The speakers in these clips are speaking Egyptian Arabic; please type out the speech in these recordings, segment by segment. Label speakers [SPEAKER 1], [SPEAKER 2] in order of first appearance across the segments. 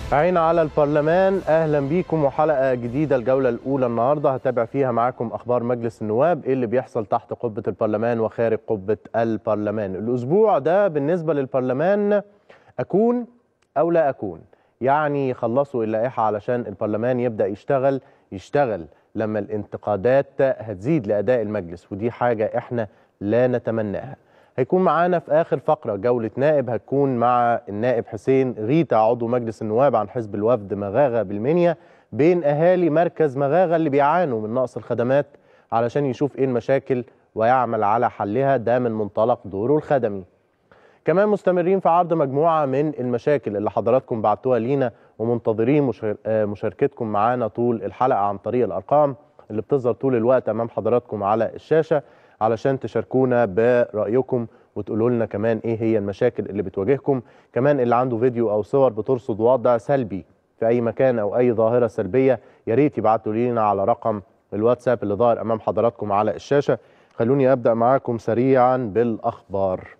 [SPEAKER 1] عين على البرلمان اهلا بيكم وحلقه جديده الجوله الاولى النهارده هتابع فيها معاكم اخبار مجلس النواب ايه اللي بيحصل تحت قبه البرلمان وخارج قبه البرلمان الاسبوع ده بالنسبه للبرلمان اكون او لا اكون يعني خلصوا اللائحه علشان البرلمان يبدا يشتغل يشتغل لما الانتقادات هتزيد لاداء المجلس ودي حاجه احنا لا نتمناها هيكون معانا في اخر فقره جوله نائب هتكون مع النائب حسين غيتا عضو مجلس النواب عن حزب الوفد مغاغه بالمنيا بين اهالي مركز مغاغه اللي بيعانوا من نقص الخدمات علشان يشوف ايه المشاكل ويعمل على حلها ده من منطلق دوره الخدمي كمان مستمرين في عرض مجموعه من المشاكل اللي حضراتكم بعتوها لينا ومنتظرين مشاركتكم معانا طول الحلقه عن طريق الارقام اللي بتظهر طول الوقت امام حضراتكم على الشاشه علشان تشاركونا برأيكم وتقولوا لنا كمان ايه هي المشاكل اللي بتواجهكم كمان اللي عنده فيديو او صور بترصد وضع سلبي في اي مكان او اي ظاهرة سلبية يا ريت يبعتوا لينا على رقم الواتساب اللي ظاهر امام حضراتكم على الشاشة خلوني ابدأ معاكم سريعا بالاخبار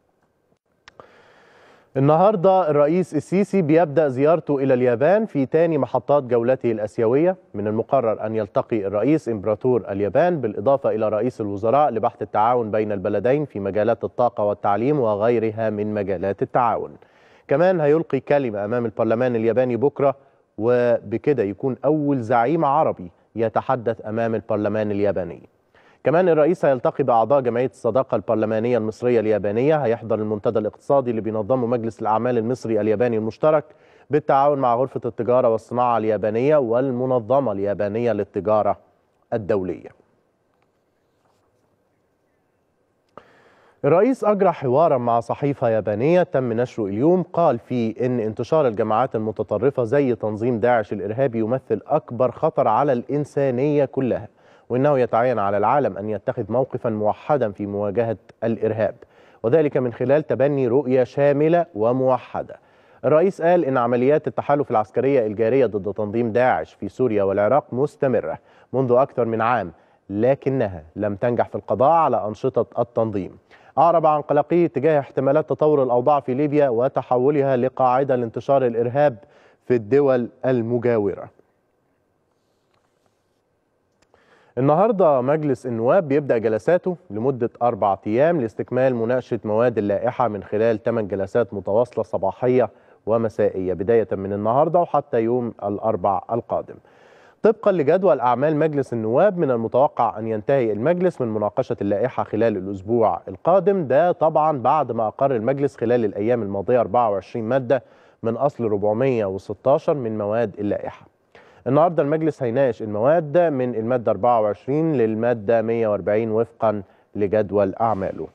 [SPEAKER 1] النهارده الرئيس السيسي بيبدا زيارته الى اليابان في ثاني محطات جولته الاسيويه من المقرر ان يلتقي الرئيس امبراطور اليابان بالاضافه الى رئيس الوزراء لبحث التعاون بين البلدين في مجالات الطاقه والتعليم وغيرها من مجالات التعاون. كمان هيلقي كلمه امام البرلمان الياباني بكره وبكده يكون اول زعيم عربي يتحدث امام البرلمان الياباني. كمان الرئيس هيلتقي باعضاء جمعيه الصداقه البرلمانيه المصريه اليابانيه هيحضر المنتدى الاقتصادي اللي بينظمه مجلس الاعمال المصري الياباني المشترك بالتعاون مع غرفه التجاره والصناعه اليابانيه والمنظمه اليابانيه للتجاره الدوليه. الرئيس اجرى حوارا مع صحيفه يابانيه تم نشره اليوم قال فيه ان انتشار الجماعات المتطرفه زي تنظيم داعش الارهابي يمثل اكبر خطر على الانسانيه كلها. وانه يتعين على العالم ان يتخذ موقفا موحدا في مواجهه الارهاب وذلك من خلال تبني رؤيه شامله وموحده. الرئيس قال ان عمليات التحالف العسكريه الجاريه ضد تنظيم داعش في سوريا والعراق مستمره منذ اكثر من عام لكنها لم تنجح في القضاء على انشطه التنظيم. اعرب عن قلقيه تجاه احتمالات تطور الاوضاع في ليبيا وتحولها لقاعده لانتشار الارهاب في الدول المجاوره. النهارده مجلس النواب بيبدا جلساته لمده اربع ايام لاستكمال مناقشه مواد اللائحه من خلال ثمان جلسات متواصله صباحيه ومسائيه بدايه من النهارده وحتى يوم الاربع القادم. طبقا لجدول اعمال مجلس النواب من المتوقع ان ينتهي المجلس من مناقشه اللائحه خلال الاسبوع القادم ده طبعا بعد ما اقر المجلس خلال الايام الماضيه 24 ماده من اصل 416 من مواد اللائحه. النهارده المجلس هيناقش المواد من الماده 24 للماده 140 وفقا لجدول اعماله.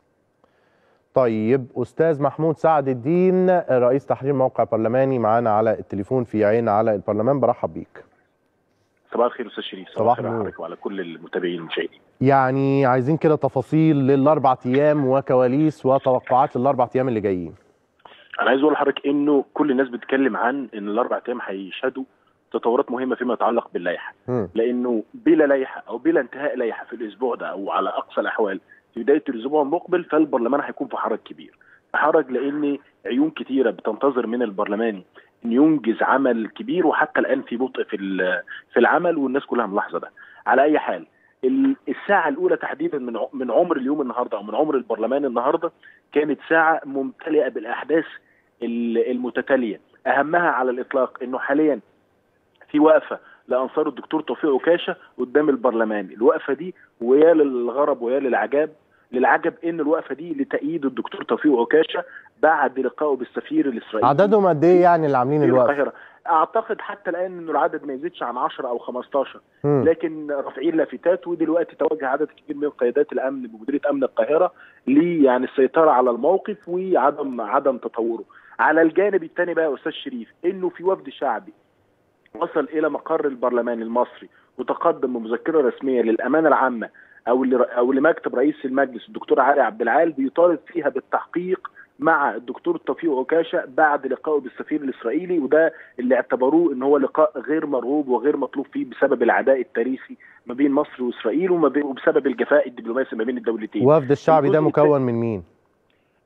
[SPEAKER 1] طيب استاذ محمود سعد الدين رئيس تحرير موقع برلماني معانا على التليفون في عين على البرلمان برحب بيك.
[SPEAKER 2] صباح الخير استاذ شريف
[SPEAKER 1] صباح
[SPEAKER 2] الخير
[SPEAKER 1] النور.
[SPEAKER 2] عليك وعلى كل المتابعين المشاهدين.
[SPEAKER 1] يعني عايزين كده تفاصيل للاربع ايام وكواليس وتوقعات للاربع ايام اللي جايين.
[SPEAKER 2] انا عايز اقول لحضرتك انه كل الناس بتتكلم عن ان الاربع ايام هيشهدوا تطورات مهمه فيما يتعلق باللائحه
[SPEAKER 1] مم.
[SPEAKER 2] لانه بلا لائحه او بلا انتهاء لائحه في الاسبوع ده او على اقصى الاحوال في بدايه الاسبوع المقبل فالبرلمان هيكون في حرج كبير حرج لان عيون كتيره بتنتظر من البرلماني ان ينجز عمل كبير وحتى الان في بطء في ال- في العمل والناس كلها ملاحظه ده على اي حال ال- الساعه الاولى تحديدا من ع- من عمر اليوم النهارده او من عمر البرلمان النهارده كانت ساعه ممتلئه بالاحداث ال- المتتاليه اهمها على الاطلاق انه حاليا في وقفه لانصار الدكتور توفيق عكاشه قدام البرلمان الوقفه دي ويا للغرب ويا للعجاب للعجب ان الوقفه دي لتأييد الدكتور توفيق عكاشه بعد لقائه بالسفير الاسرائيلي
[SPEAKER 1] عددهم قد ايه يعني اللي عاملين
[SPEAKER 2] في
[SPEAKER 1] الوقت؟
[SPEAKER 2] القاهره اعتقد حتى الان انه العدد ما يزيدش عن 10 او 15
[SPEAKER 1] مم.
[SPEAKER 2] لكن رافعين لافتات ودلوقتي توجه عدد كبير من قيادات الامن بمديريه امن القاهره لي يعني السيطره على الموقف وعدم عدم تطوره. على الجانب الثاني بقى يا استاذ شريف انه في وفد شعبي وصل الى مقر البرلمان المصري وتقدم بمذكره رسميه للامانه العامه او ل- او لمكتب رئيس المجلس الدكتور علي عبد العال بيطالب فيها بالتحقيق مع الدكتور توفيق عكاشه بعد لقائه بالسفير الاسرائيلي وده اللي اعتبروه ان هو لقاء غير مرغوب وغير مطلوب فيه بسبب العداء التاريخي ما بين مصر واسرائيل وما بين وبسبب الجفاء الدبلوماسي ما بين الدولتين.
[SPEAKER 1] وفد الشعبي ده
[SPEAKER 2] الجزء
[SPEAKER 1] مكون من مين؟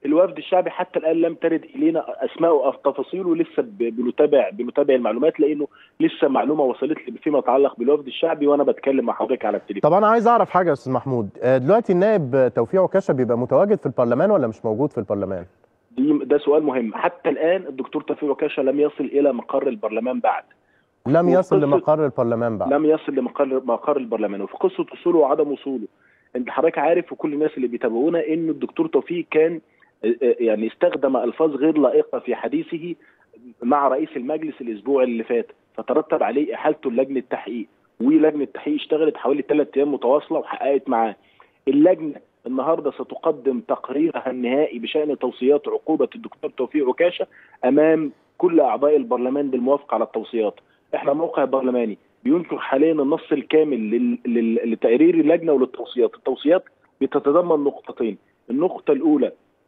[SPEAKER 2] الوفد الشعبي حتى الان لم ترد الينا اسماء تفاصيله لسه بنتابع بنتابع المعلومات لانه لسه معلومه وصلت لي فيما يتعلق بالوفد الشعبي وانا بتكلم مع حضرتك على التليفون
[SPEAKER 1] طب انا عايز اعرف حاجه يا استاذ محمود دلوقتي النائب توفيق عكاشه بيبقى متواجد في البرلمان ولا مش موجود في البرلمان
[SPEAKER 2] دي ده سؤال مهم حتى الان الدكتور توفيق عكاشه لم يصل الى مقر البرلمان بعد
[SPEAKER 1] لم يصل لمقر البرلمان بعد
[SPEAKER 2] لم يصل لمقر مقر البرلمان وفي قصه وصوله وعدم وصوله انت حضرتك عارف وكل الناس اللي بيتابعونا ان الدكتور توفيق كان يعني استخدم الفاظ غير لائقه في حديثه مع رئيس المجلس الاسبوع اللي فات فترتب عليه احالته للجنه التحقيق ولجنه التحقيق اشتغلت حوالي ثلاث ايام متواصله وحققت معاه اللجنه النهارده ستقدم تقريرها النهائي بشان توصيات عقوبه الدكتور توفيق عكاشه امام كل اعضاء البرلمان بالموافقه على التوصيات احنا موقع برلماني بينشر حاليا النص الكامل لل... لل... لتقرير اللجنه وللتوصيات التوصيات بتتضمن نقطتين النقطه الاولى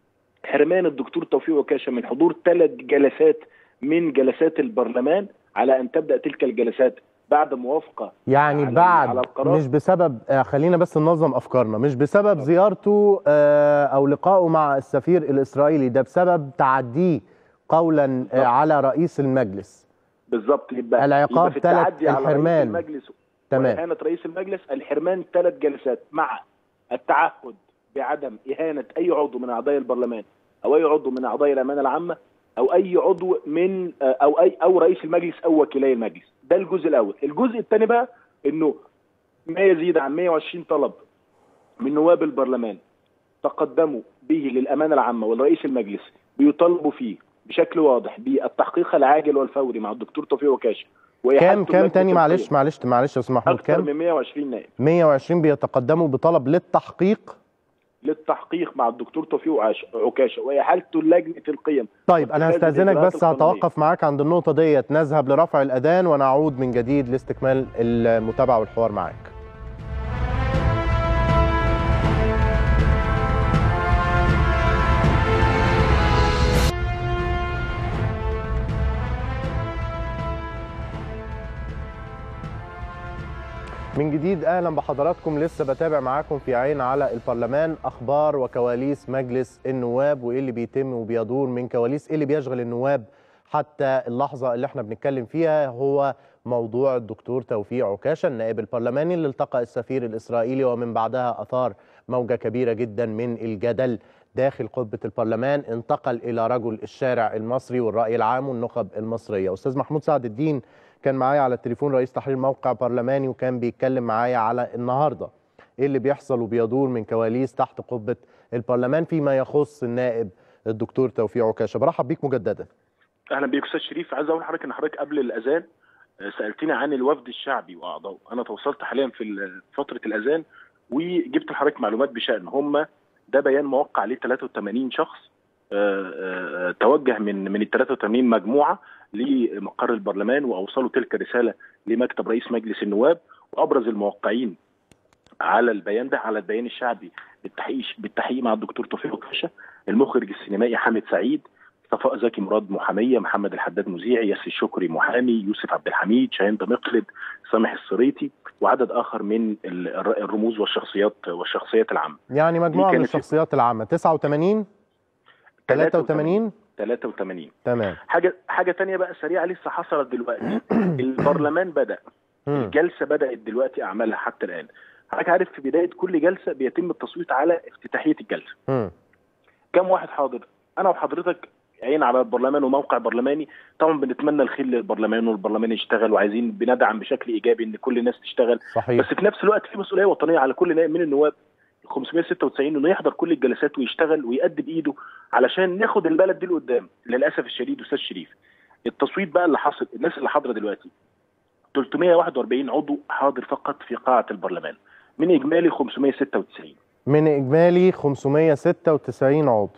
[SPEAKER 2] حرمان الدكتور توفيق عكاشه من حضور ثلاث جلسات من جلسات البرلمان على ان تبدا تلك الجلسات بعد موافقه
[SPEAKER 1] يعني
[SPEAKER 2] على
[SPEAKER 1] بعد
[SPEAKER 2] على القرار.
[SPEAKER 1] مش بسبب آه خلينا بس ننظم افكارنا مش بسبب زيارته آه او لقائه مع السفير الاسرائيلي ده بسبب تعديه قولا آه على رئيس المجلس
[SPEAKER 2] بالظبط يبقى
[SPEAKER 1] العقاب
[SPEAKER 2] يبقى في
[SPEAKER 1] ثلاث
[SPEAKER 2] التعدي على
[SPEAKER 1] الحرمان.
[SPEAKER 2] رئيس المجلس
[SPEAKER 1] تمام
[SPEAKER 2] وإهانة رئيس المجلس الحرمان ثلاث جلسات مع التعهد بعدم إهانة أي عضو من أعضاء البرلمان أو أي عضو من أعضاء الأمانة العامة أو أي عضو من أو أي أو رئيس المجلس أو وكيلي المجلس ده الجزء الأول الجزء الثاني بقى إنه ما يزيد عن 120 طلب من نواب البرلمان تقدموا به للأمانة العامة ولرئيس المجلس بيطالبوا فيه بشكل واضح بالتحقيق العاجل والفوري مع الدكتور توفيق وكاشف
[SPEAKER 1] كام كام تاني معلش معلش معلش يا استاذ محمود
[SPEAKER 2] اكثر
[SPEAKER 1] كام
[SPEAKER 2] من 120 نائب
[SPEAKER 1] 120 بيتقدموا بطلب للتحقيق
[SPEAKER 2] للتحقيق مع الدكتور توفيق وعاش- عكاشه واحالته لجنه القيم
[SPEAKER 1] طيب انا
[SPEAKER 2] واتخاذ
[SPEAKER 1] هستاذنك
[SPEAKER 2] الإجراءات
[SPEAKER 1] بس
[SPEAKER 2] القانونية.
[SPEAKER 1] هتوقف معاك عند النقطه ديت نذهب لرفع الاذان ونعود من جديد لاستكمال المتابعه والحوار معاك من جديد اهلا بحضراتكم لسه بتابع معاكم في عين على البرلمان اخبار وكواليس مجلس النواب وايه اللي بيتم وبيدور من كواليس ايه اللي بيشغل النواب حتى اللحظه اللي احنا بنتكلم فيها هو موضوع الدكتور توفيق عكاشه النائب البرلماني اللي التقى السفير الاسرائيلي ومن بعدها اثار موجه كبيره جدا من الجدل داخل قبه البرلمان انتقل الى رجل الشارع المصري والراي العام والنخب المصريه استاذ محمود سعد الدين كان معايا على التليفون رئيس تحرير موقع برلماني وكان بيتكلم معايا على النهارده ايه اللي بيحصل وبيدور من كواليس تحت قبه البرلمان فيما يخص النائب الدكتور توفيق عكاشه برحب بيك مجددا
[SPEAKER 2] اهلا بيك استاذ شريف عايز اقول لحضرتك ان حضرتك قبل الاذان آه، سالتني عن الوفد الشعبي واعضائه انا توصلت حاليا في ال- فتره الاذان وجبت لحضرتك معلومات بشان هم ده بيان موقع عليه 83 شخص آه، آه، توجه من من ال 83 مجموعه لمقر البرلمان واوصلوا تلك الرساله لمكتب رئيس مجلس النواب وابرز الموقعين على البيان ده على البيان الشعبي بالتحقيق بالتحقيق مع الدكتور توفيق عكاشه المخرج السينمائي حامد سعيد صفاء زكي مراد محاميه محمد الحداد مذيع ياسر شكري محامي يوسف عبد الحميد شاهين مقلد سامح الصريتي وعدد اخر من ال- الر- الرموز والشخصيات والشخصيات العامه
[SPEAKER 1] يعني مجموعه
[SPEAKER 2] دي
[SPEAKER 1] من
[SPEAKER 2] كانت في-
[SPEAKER 1] الشخصيات العامه 89 83
[SPEAKER 2] 83
[SPEAKER 1] تمام
[SPEAKER 2] حاجه حاجه تانية بقى سريعه لسه حصلت دلوقتي البرلمان بدا
[SPEAKER 1] مم.
[SPEAKER 2] الجلسه بدات دلوقتي اعمالها حتى الان حضرتك عارف في بدايه كل جلسه بيتم التصويت على افتتاحيه الجلسه
[SPEAKER 1] مم.
[SPEAKER 2] كم واحد حاضر انا وحضرتك عين على البرلمان وموقع برلماني طبعا بنتمنى الخير للبرلمان والبرلمان يشتغل وعايزين بندعم بشكل ايجابي ان كل الناس تشتغل
[SPEAKER 1] صحيح
[SPEAKER 2] بس في نفس الوقت في مسؤوليه وطنيه على كل نائب من النواب 596 انه يحضر كل الجلسات ويشتغل ويأدي بايده علشان ناخد البلد دي لقدام للاسف الشديد استاذ شريف التصويت بقى اللي حصل الناس اللي حاضره دلوقتي 341 عضو حاضر فقط في قاعه البرلمان من اجمالي 596
[SPEAKER 1] من اجمالي 596 عضو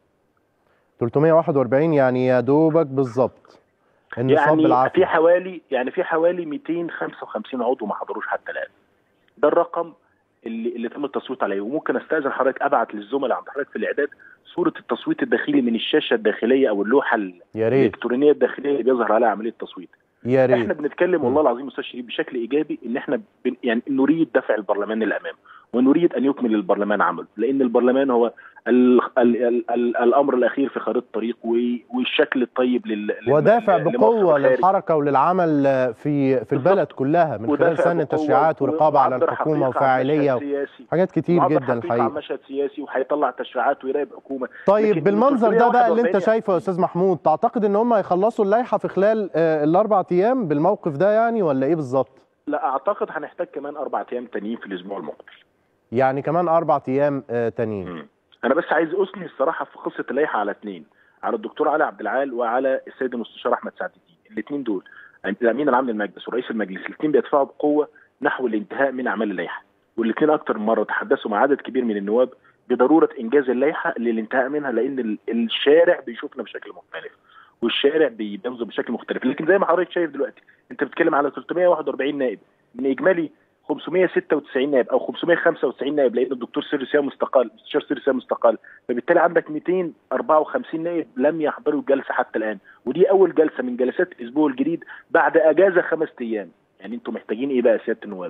[SPEAKER 1] 341 يعني يا دوبك بالظبط النصاب
[SPEAKER 2] يعني
[SPEAKER 1] بالعافيه
[SPEAKER 2] في حوالي يعني في حوالي 255 عضو ما حضروش حتى الان ده الرقم اللي اللي تم التصويت عليه وممكن استاذن حضرتك ابعت للزملاء عند حضرتك في الاعداد صوره التصويت الداخلي من الشاشه الداخليه او اللوحه
[SPEAKER 1] يا ريت
[SPEAKER 2] الالكترونيه الداخليه اللي بيظهر عليها عمليه التصويت
[SPEAKER 1] يا
[SPEAKER 2] احنا
[SPEAKER 1] ريت
[SPEAKER 2] بنتكلم
[SPEAKER 1] م.
[SPEAKER 2] والله العظيم استاذ شريف بشكل ايجابي ان احنا بن يعني نريد دفع البرلمان للامام ونريد ان يكمل البرلمان عمله لان البرلمان هو ال ال ال ال الامر الاخير في خريطه الطريق والشكل الطيب لل
[SPEAKER 1] ودافع بقوه للحركه وللعمل في في البلد كلها من خلال سن تشريعات ورقابه على الحكومه وفاعليه حاجات كتير جدا الحقيقه
[SPEAKER 2] عن مشهد سياسي وهيطلع تشريعات ويراقب حكومه
[SPEAKER 1] طيب بالمنظر ده بقى اللي انت شايفه يا استاذ محمود تعتقد ان هم هيخلصوا اللائحه في خلال الاربع ايام بالموقف ده يعني ولا ايه بالظبط؟
[SPEAKER 2] لا اعتقد هنحتاج كمان اربع ايام تانيين في الاسبوع المقبل
[SPEAKER 1] يعني كمان اربع ايام تانيين
[SPEAKER 2] انا بس عايز اثني الصراحه في قصه اللائحه على اثنين على الدكتور علي عبد العال وعلى السيد المستشار احمد سعد الدين الاثنين دول الامين العام للمجلس ورئيس المجلس الاثنين بيدفعوا بقوه نحو الانتهاء من اعمال اللائحه والاثنين اكثر من مره تحدثوا مع عدد كبير من النواب بضروره انجاز اللائحه للانتهاء منها لان الشارع بيشوفنا بشكل مختلف والشارع بينظم بشكل مختلف لكن زي ما حضرتك شايف دلوقتي انت بتتكلم على 341 نائب من اجمالي 596 نائب او 595 نائب لان الدكتور سيري سيام مستقال المستشار سيري سيام مستقال فبالتالي عندك 254 نائب لم يحضروا الجلسه حتى الان ودي اول جلسه من جلسات الاسبوع الجديد بعد اجازه خمس ايام يعني انتم محتاجين ايه بقى سياده النواب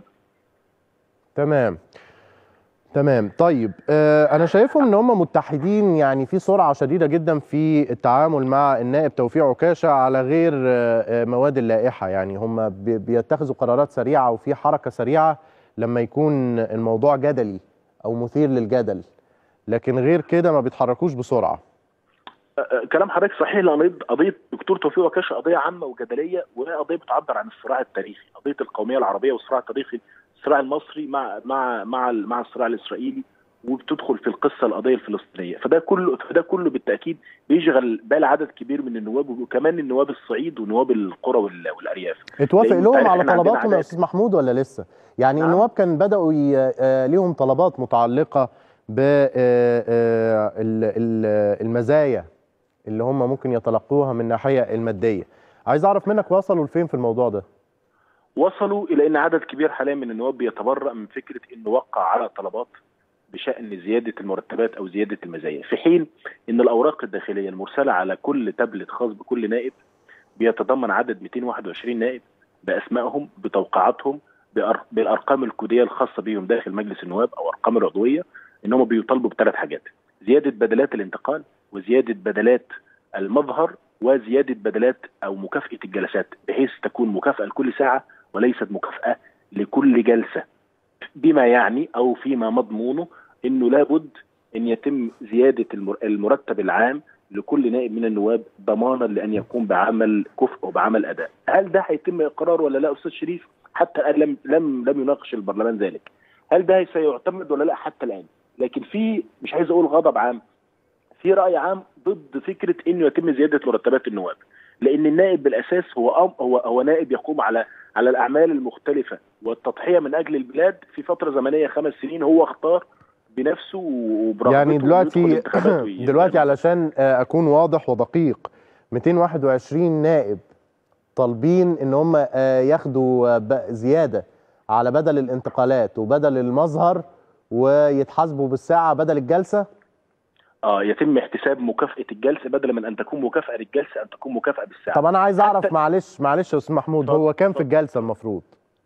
[SPEAKER 1] تمام تمام طيب آه انا شايفهم ان هم متحدين يعني في سرعه شديده جدا في التعامل مع النائب توفيق عكاشه على غير آه مواد اللائحه يعني هم بيتخذوا قرارات سريعه وفي حركه سريعه لما يكون الموضوع جدلي او مثير للجدل لكن غير كده ما بيتحركوش بسرعه
[SPEAKER 2] كلام حضرتك صحيح لان قضيه دكتور توفيق عكاشه قضيه عامه وجدليه وهي قضيه بتعبر عن الصراع التاريخي قضيه القوميه العربيه والصراع التاريخي الصراع المصري مع مع مع مع الصراع الاسرائيلي وبتدخل في القصه القضيه الفلسطينيه فده كله فده كله بالتاكيد بيشغل بال عدد كبير من النواب وكمان النواب الصعيد ونواب القرى والارياف
[SPEAKER 1] اتوافق لهم على طلباتهم يا استاذ محمود ولا لسه يعني نعم. النواب كان بداوا ليهم طلبات متعلقه بالمزايا اللي هم ممكن يتلقوها من الناحيه الماديه عايز اعرف منك وصلوا لفين في الموضوع ده
[SPEAKER 2] وصلوا الى ان عدد كبير حاليا من النواب بيتبرأ من فكره انه وقع على طلبات بشان زياده المرتبات او زياده المزايا في حين ان الاوراق الداخليه المرسله على كل تابلت خاص بكل نائب بيتضمن عدد 221 نائب باسمائهم بتوقيعاتهم بالارقام الكوديه الخاصه بهم داخل مجلس النواب او ارقام العضويه ان هم بيطالبوا بثلاث حاجات زياده بدلات الانتقال وزياده بدلات المظهر وزياده بدلات او مكافاه الجلسات بحيث تكون مكافاه لكل ساعه وليست مكافاه لكل جلسه بما يعني او فيما مضمونه انه لابد ان يتم زياده المرتب العام لكل نائب من النواب ضمانا لان يقوم بعمل كفء وبعمل اداء. هل ده هيتم اقرار ولا لا استاذ شريف؟ حتى الان لم لم لم يناقش البرلمان ذلك. هل ده سيعتمد ولا لا حتى الان؟ لكن في مش عايز اقول غضب عام في راي عام ضد فكره انه يتم زياده مرتبات النواب. لان النائب بالاساس هو هو هو نائب يقوم على على الاعمال المختلفه والتضحيه من اجل البلاد في فتره زمنيه خمس سنين هو اختار بنفسه وبرغبته
[SPEAKER 1] يعني دلوقتي دلوقتي علشان اكون واضح ودقيق 221 نائب طالبين ان هم ياخدوا زياده على بدل الانتقالات وبدل المظهر ويتحاسبوا بالساعه بدل الجلسه
[SPEAKER 2] اه يتم احتساب مكافاه الجلسه بدلا من ان تكون مكافاه للجلسه ان تكون مكافاه بالساعه
[SPEAKER 1] طب انا عايز اعرف معلش معلش يا استاذ محمود هو كام في الجلسه المفروض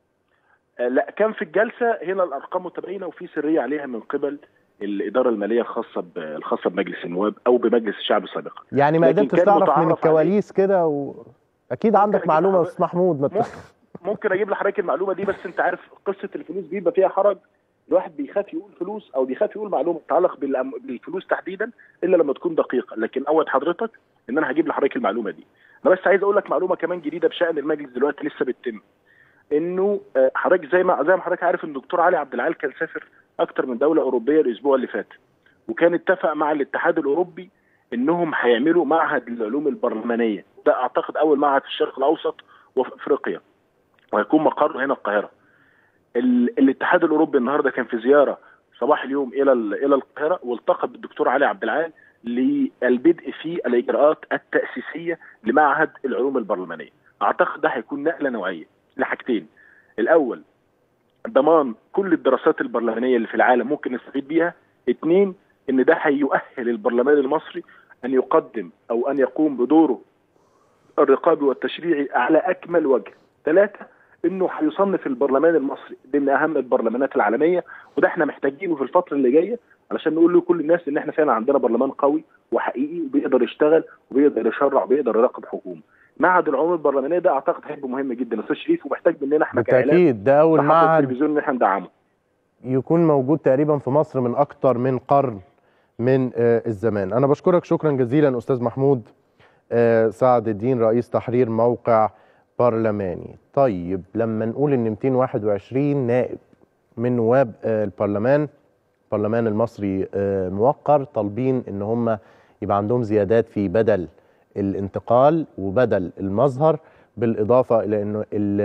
[SPEAKER 2] آه لا كام في الجلسه هنا الارقام متباينه وفي سريه عليها من قبل الاداره الماليه الخاصه الخاصه بمجلس النواب او بمجلس الشعب سابقا
[SPEAKER 1] يعني ما قدرتش تعرف من الكواليس كده و... اكيد عندك معلومه يا استاذ محمود
[SPEAKER 2] ممكن, ممكن اجيب لحضرتك المعلومه دي بس انت عارف قصه الفلوس بيبقى فيها حرج الواحد بيخاف يقول فلوس او بيخاف يقول معلومه تتعلق بالفلوس تحديدا الا لما تكون دقيقه لكن اود حضرتك ان انا هجيب لحضرتك المعلومه دي انا بس عايز اقول لك معلومه كمان جديده بشان المجلس دلوقتي لسه بتتم انه حضرتك زي ما زي ما حضرتك عارف ان الدكتور علي عبد العال كان سافر اكتر من دوله اوروبيه الاسبوع اللي فات وكان اتفق مع الاتحاد الاوروبي انهم هيعملوا معهد للعلوم البرلمانيه ده اعتقد اول معهد في الشرق الاوسط وفي افريقيا وهيكون مقره هنا القاهره الاتحاد الاوروبي النهارده كان في زياره صباح اليوم الى الى القاهره والتقى بالدكتور علي عبد العال للبدء في الاجراءات التاسيسيه لمعهد العلوم البرلمانيه. اعتقد ده هيكون نقله نوعيه لحاجتين. الاول ضمان كل الدراسات البرلمانيه اللي في العالم ممكن نستفيد بيها. اثنين ان ده هيؤهل البرلمان المصري ان يقدم او ان يقوم بدوره الرقابي والتشريعي على اكمل وجه. ثلاثه انه هيصنف البرلمان المصري ضمن اهم البرلمانات العالميه وده احنا محتاجينه في الفتره اللي جايه علشان نقول لكل الناس ان احنا فعلا عندنا برلمان قوي وحقيقي وبيقدر يشتغل وبيقدر يشرع وبيقدر يراقب حكومه. معهد العلوم البرلمانيه ده اعتقد هيبقى مهم جدا استاذ شريف ومحتاج مننا احنا
[SPEAKER 1] بالتاكيد ده اول معهد
[SPEAKER 2] التلفزيون ان احنا ندعمه.
[SPEAKER 1] يكون موجود تقريبا في مصر من اكتر من قرن من الزمان. انا بشكرك شكرا جزيلا استاذ محمود سعد الدين رئيس تحرير موقع برلماني. طيب لما نقول ان 221 نائب من نواب البرلمان البرلمان المصري موقر طالبين ان هم يبقى عندهم زيادات في بدل الانتقال وبدل المظهر بالاضافه الى انه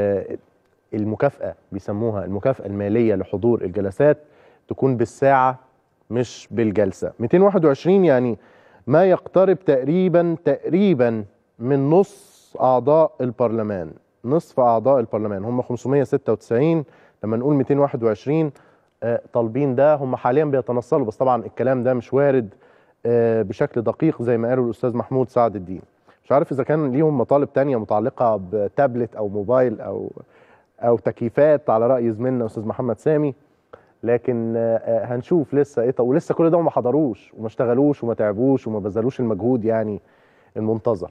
[SPEAKER 1] المكافاه بيسموها المكافاه الماليه لحضور الجلسات تكون بالساعه مش بالجلسه 221 يعني ما يقترب تقريبا تقريبا من نص اعضاء البرلمان نصف اعضاء البرلمان هم 596 لما نقول 221 طالبين ده هم حاليا بيتنصلوا بس طبعا الكلام ده مش وارد بشكل دقيق زي ما قالوا الاستاذ محمود سعد الدين مش عارف اذا كان ليهم مطالب تانية متعلقه بتابلت او موبايل او او تكييفات على راي زميلنا استاذ محمد سامي لكن هنشوف لسه ايه ولسه كل ده ما حضروش وما اشتغلوش وما تعبوش وما بذلوش المجهود يعني المنتظر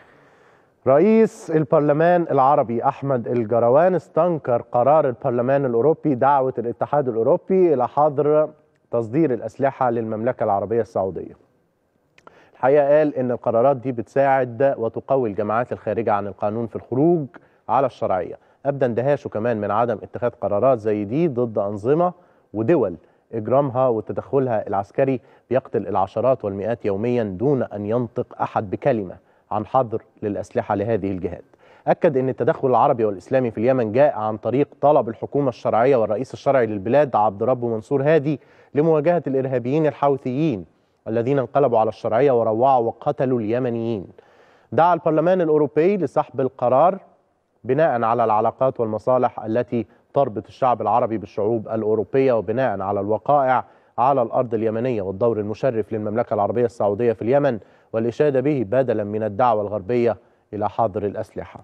[SPEAKER 1] رئيس البرلمان العربي احمد الجروان استنكر قرار البرلمان الاوروبي دعوه الاتحاد الاوروبي الى حظر تصدير الاسلحه للمملكه العربيه السعوديه. الحقيقه قال ان القرارات دي بتساعد وتقوي الجماعات الخارجه عن القانون في الخروج على الشرعيه. ابدا اندهاشه كمان من عدم اتخاذ قرارات زي دي ضد انظمه ودول اجرامها وتدخلها العسكري بيقتل العشرات والمئات يوميا دون ان ينطق احد بكلمه عن حظر للأسلحة لهذه الجهات أكد أن التدخل العربي والإسلامي في اليمن جاء عن طريق طلب الحكومة الشرعية والرئيس الشرعي للبلاد عبد ربه منصور هادي لمواجهة الإرهابيين الحوثيين الذين انقلبوا على الشرعية وروعوا وقتلوا اليمنيين دعا البرلمان الأوروبي لسحب القرار بناء على العلاقات والمصالح التي تربط الشعب العربي بالشعوب الأوروبية وبناء على الوقائع على الأرض اليمنية والدور المشرف للمملكة العربية السعودية في اليمن والإشادة به بدلا من الدعوة الغربية إلى حظر الأسلحة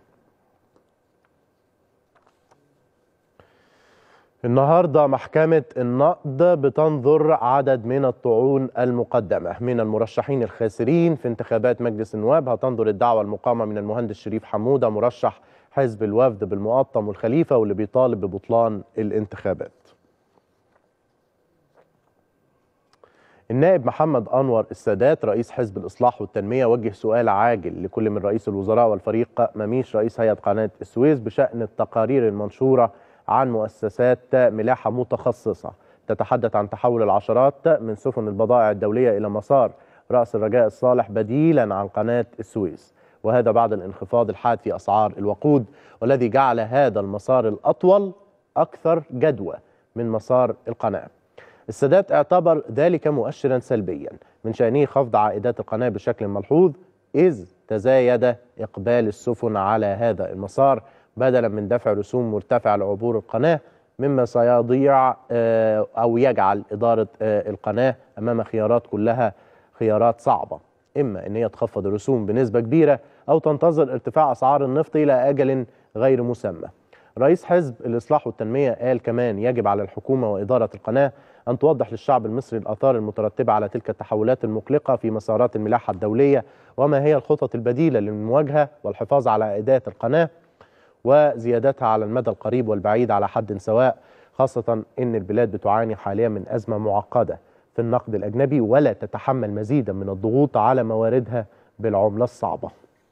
[SPEAKER 1] النهارده محكمة النقد بتنظر عدد من الطعون المقدمة من المرشحين الخاسرين في انتخابات مجلس النواب هتنظر الدعوة المقامة من المهندس شريف حمودة مرشح حزب الوفد بالمقطم والخليفة واللي بيطالب ببطلان الانتخابات النائب محمد انور السادات رئيس حزب الاصلاح والتنميه وجه سؤال عاجل لكل من رئيس الوزراء والفريق مميش رئيس هيئه قناه السويس بشان التقارير المنشوره عن مؤسسات ملاحه متخصصه تتحدث عن تحول العشرات من سفن البضائع الدوليه الى مسار راس الرجاء الصالح بديلا عن قناه السويس وهذا بعد الانخفاض الحاد في اسعار الوقود والذي جعل هذا المسار الاطول اكثر جدوى من مسار القناه السادات اعتبر ذلك مؤشرا سلبيا من شأنه خفض عائدات القناة بشكل ملحوظ إذ تزايد إقبال السفن على هذا المسار بدلا من دفع رسوم مرتفعة لعبور القناة مما سيضيع أو يجعل إدارة القناة أمام خيارات كلها خيارات صعبة إما أن هي تخفض الرسوم بنسبة كبيرة أو تنتظر ارتفاع أسعار النفط إلى أجل غير مسمى رئيس حزب الإصلاح والتنمية قال كمان يجب على الحكومة وإدارة القناة أن توضح للشعب المصري الآثار المترتبة على تلك التحولات المقلقة في مسارات الملاحة الدولية وما هي الخطط البديلة للمواجهة والحفاظ على عائدات القناة وزيادتها على المدى القريب والبعيد على حد سواء خاصة أن البلاد بتعاني حاليا من أزمة معقدة في النقد الأجنبي ولا تتحمل مزيدا من الضغوط على مواردها بالعملة الصعبة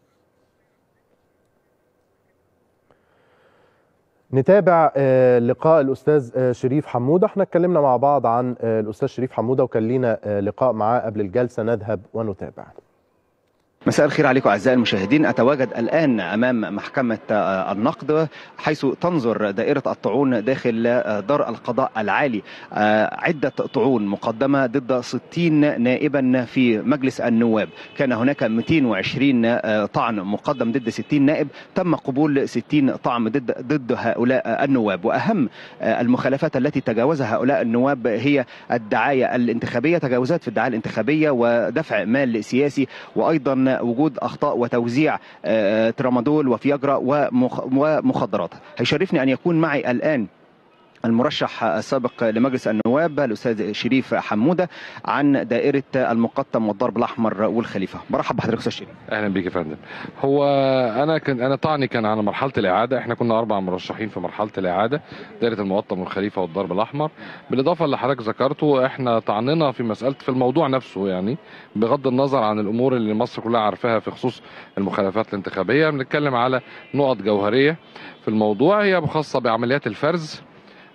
[SPEAKER 1] نتابع لقاء الاستاذ شريف حموده احنا اتكلمنا مع بعض عن الاستاذ شريف حموده وكان لينا لقاء معاه قبل الجلسه نذهب ونتابع
[SPEAKER 3] مساء الخير عليكم اعزائي المشاهدين اتواجد الان امام محكمه النقد حيث تنظر دائره الطعون داخل دار القضاء العالي عده طعون مقدمه ضد 60 نائبا في مجلس النواب كان هناك 220 طعن مقدم ضد 60 نائب تم قبول 60 طعن ضد ضد هؤلاء النواب واهم المخالفات التي تجاوزها هؤلاء النواب هي الدعايه الانتخابيه تجاوزات في الدعايه الانتخابيه ودفع مال سياسي وايضا عن وجود اخطاء وتوزيع آه، ترامادول وفياجرا ومخ- ومخدرات هيشرفني ان يكون معي الان المرشح السابق لمجلس النواب الاستاذ شريف حموده عن دائره المقطم والضرب الاحمر والخليفه برحب بحضرتك استاذ شريف
[SPEAKER 4] اهلا بيك يا فندم هو انا كان انا طعني كان على مرحله الاعاده احنا كنا اربع مرشحين في مرحله الاعاده دائره المقطم والخليفه والضرب الاحمر بالاضافه اللي حضرتك ذكرته احنا طعننا في مساله في الموضوع نفسه يعني بغض النظر عن الامور اللي مصر كلها عارفاها في خصوص المخالفات الانتخابيه بنتكلم على نقط جوهريه في الموضوع هي خاصه بعمليات الفرز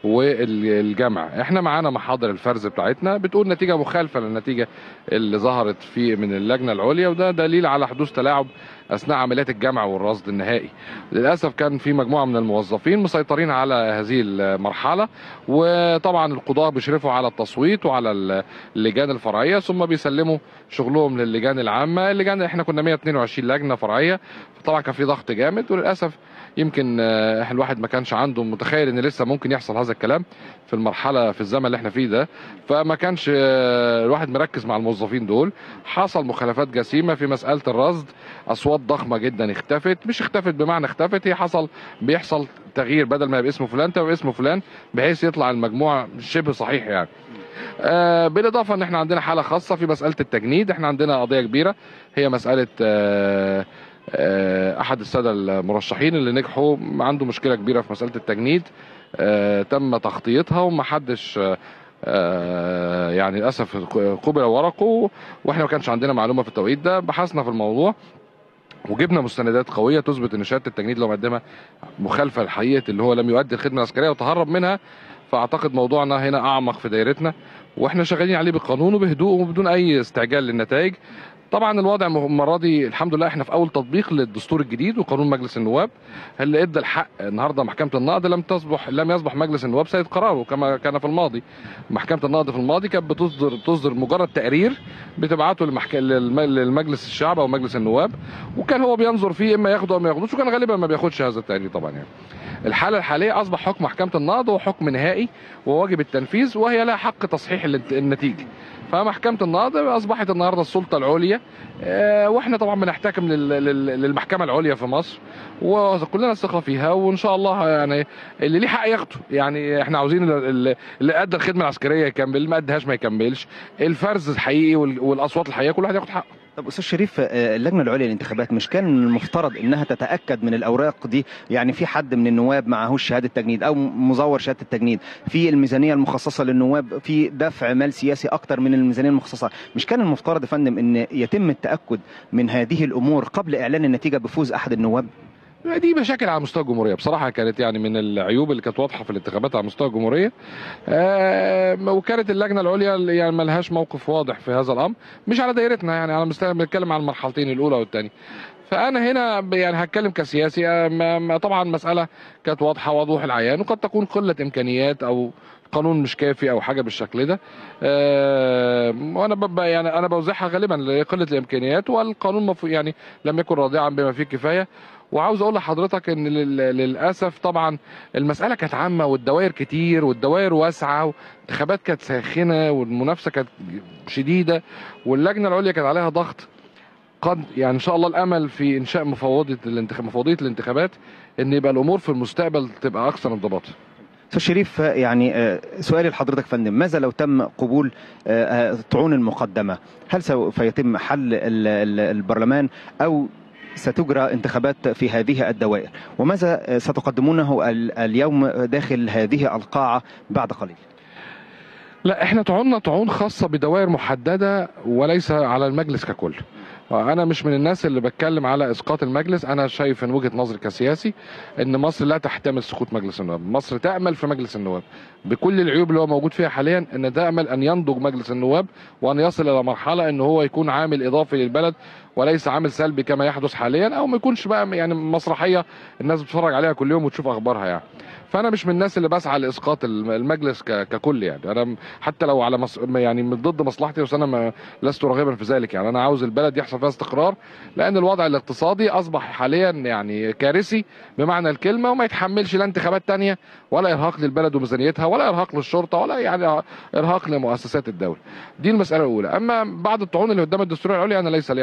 [SPEAKER 4] والجمع احنا معانا محاضر الفرز بتاعتنا بتقول نتيجه مخالفه للنتيجه اللي ظهرت في من اللجنه العليا وده دليل على حدوث تلاعب اثناء عمليات الجمع والرصد النهائي للاسف كان في مجموعه من الموظفين مسيطرين على هذه المرحله وطبعا القضاه بيشرفوا على التصويت وعلى اللجان الفرعيه ثم بيسلموا شغلهم للجان العامه اللجان احنا كنا 122 لجنه فرعيه طبعا كان في ضغط جامد وللاسف يمكن آه، احنا الواحد ما كانش عنده متخيل ان لسه ممكن يحصل هذا الكلام في المرحله في الزمن اللي احنا فيه ده فما كانش آه، الواحد مركز مع الموظفين دول حصل مخالفات جسيمه في مساله الرصد اصوات ضخمه جدا اختفت مش اختفت بمعنى اختفت هي حصل بيحصل تغيير بدل ما يبقى اسمه فلان تبقى اسمه فلان بحيث يطلع المجموع شبه صحيح يعني آه بالاضافه ان احنا عندنا حاله خاصه في مساله التجنيد احنا عندنا قضيه كبيره هي مساله آه آه، احد الساده المرشحين اللي نجحوا عنده مشكله كبيره في مساله التجنيد آه، تم تغطيتها ومحدش آه، آه، يعني للاسف قبل ورقه واحنا ما كانش عندنا معلومه في التوقيت ده بحثنا في الموضوع وجبنا مستندات قويه تثبت ان شهاده التجنيد اللي هو مقدمها مخالفه لحقيقه اللي هو لم يؤدي الخدمه العسكريه وتهرب منها فاعتقد موضوعنا هنا اعمق في دايرتنا واحنا شغالين عليه بالقانون وبهدوء وبدون اي استعجال للنتائج طبعا الوضع المره دي الحمد لله احنا في اول تطبيق للدستور الجديد وقانون مجلس النواب اللي ادى الحق النهارده محكمه النقض لم تصبح لم يصبح مجلس النواب سيد قراره كما كان في الماضي محكمه النقض في الماضي كانت بتصدر تصدر مجرد تقرير بتبعته للمحك... للم- للمجلس الشعب او مجلس النواب وكان هو بينظر فيه اما ياخده او ما ياخدوش وكان غالبا ما بياخدش هذا التقرير طبعا يعني الحاله الحاليه اصبح حكم محكمه النقض هو حكم نهائي وواجب التنفيذ وهي لها حق تصحيح الانت- النتيجه فمحكمه النقض اصبحت النهارده السلطه العليا آه، واحنا طبعا بنحتكم لل- لل- للمحكمه العليا في مصر وكلنا ثقه فيها وان شاء الله يعني اللي ليه حق ياخده يعني احنا عاوزين ال- ال- اللي ادى الخدمه العسكريه يكمل اللي ما ادهاش ما يكملش الفرز الحقيقي وال- والاصوات الحقيقيه كل واحد ياخد حقه
[SPEAKER 3] طب استاذ شريف آه، اللجنه العليا للانتخابات مش كان من المفترض انها تتاكد من الاوراق دي يعني في حد من النواب معهوش شهاده تجنيد او مزور شهاده التجنيد في الميزانيه المخصصه للنواب في دفع مال سياسي اكتر من الميزانيه المخصصه مش كان المفترض يا فندم ان يتم التاكد من هذه الامور قبل اعلان النتيجه بفوز احد النواب
[SPEAKER 4] دي مشاكل على مستوى الجمهوريه بصراحه كانت يعني من العيوب اللي كانت واضحه في الانتخابات على مستوى الجمهوريه آه، وكانت اللجنه العليا اللي يعني ما لهاش موقف واضح في هذا الامر مش على دايرتنا يعني على مستوى بنتكلم على المرحلتين الاولى والثانيه فانا هنا ب- يعني هتكلم كسياسي آه، ما- ما- طبعا مساله كانت واضحه وضوح العيان وقد تكون قله امكانيات او قانون مش كافي او حاجه بالشكل ده آه، وانا ببقى يعني انا بوزعها غالبا لقله الامكانيات والقانون مفروض يعني لم يكن راضعا بما فيه الكفايه وعاوز اقول لحضرتك ان لل- للاسف طبعا المساله كانت عامه والدوائر كتير والدوائر واسعه والانتخابات كانت ساخنه والمنافسه كانت شديده واللجنه العليا كان عليها ضغط قد يعني ان شاء الله الامل في انشاء مفوضيه الانتخاب مفوضيه الانتخابات ان يبقى الامور في المستقبل تبقى اكثر انضباطا
[SPEAKER 3] استاذ شريف آه، يعني آه، سؤالي لحضرتك يا فندم ماذا لو تم قبول آه، آه، الطعون المقدمه هل سوف يتم حل ال- ال- البرلمان او ستجرى انتخابات في هذه الدوائر وماذا آه، ستقدمونه ال- اليوم داخل هذه القاعه بعد قليل
[SPEAKER 4] لا احنا طعوننا طعون خاصه بدوائر محدده وليس على المجلس ككل انا مش من الناس اللي بتكلم على اسقاط المجلس انا شايف من وجهه نظري كسياسي ان مصر لا تحتمل سقوط مجلس النواب مصر تامل في مجلس النواب بكل العيوب اللي هو موجود فيها حاليا ان تامل ان ينضج مجلس النواب وان يصل الى مرحله ان هو يكون عامل اضافي للبلد وليس عامل سلبي كما يحدث حاليا او ما يكونش بقى يعني مسرحيه الناس بتتفرج عليها كل يوم وتشوف اخبارها يعني فانا مش من الناس اللي بسعى لاسقاط الم- المجلس ك- ككل يعني انا م- حتى لو على مص... يعني من ضد مصلحتي بس انا ما لست راغبا في ذلك يعني انا عاوز البلد يحصل فيها استقرار لان الوضع الاقتصادي اصبح حاليا يعني كارثي بمعنى الكلمه وما يتحملش لا انتخابات تانية ولا ارهاق للبلد وميزانيتها ولا ارهاق للشرطه ولا يعني ارهاق لمؤسسات الدوله دي المساله الاولى اما بعد الطعون اللي قدام الدستوريه العليا انا ليس لي علاقه بها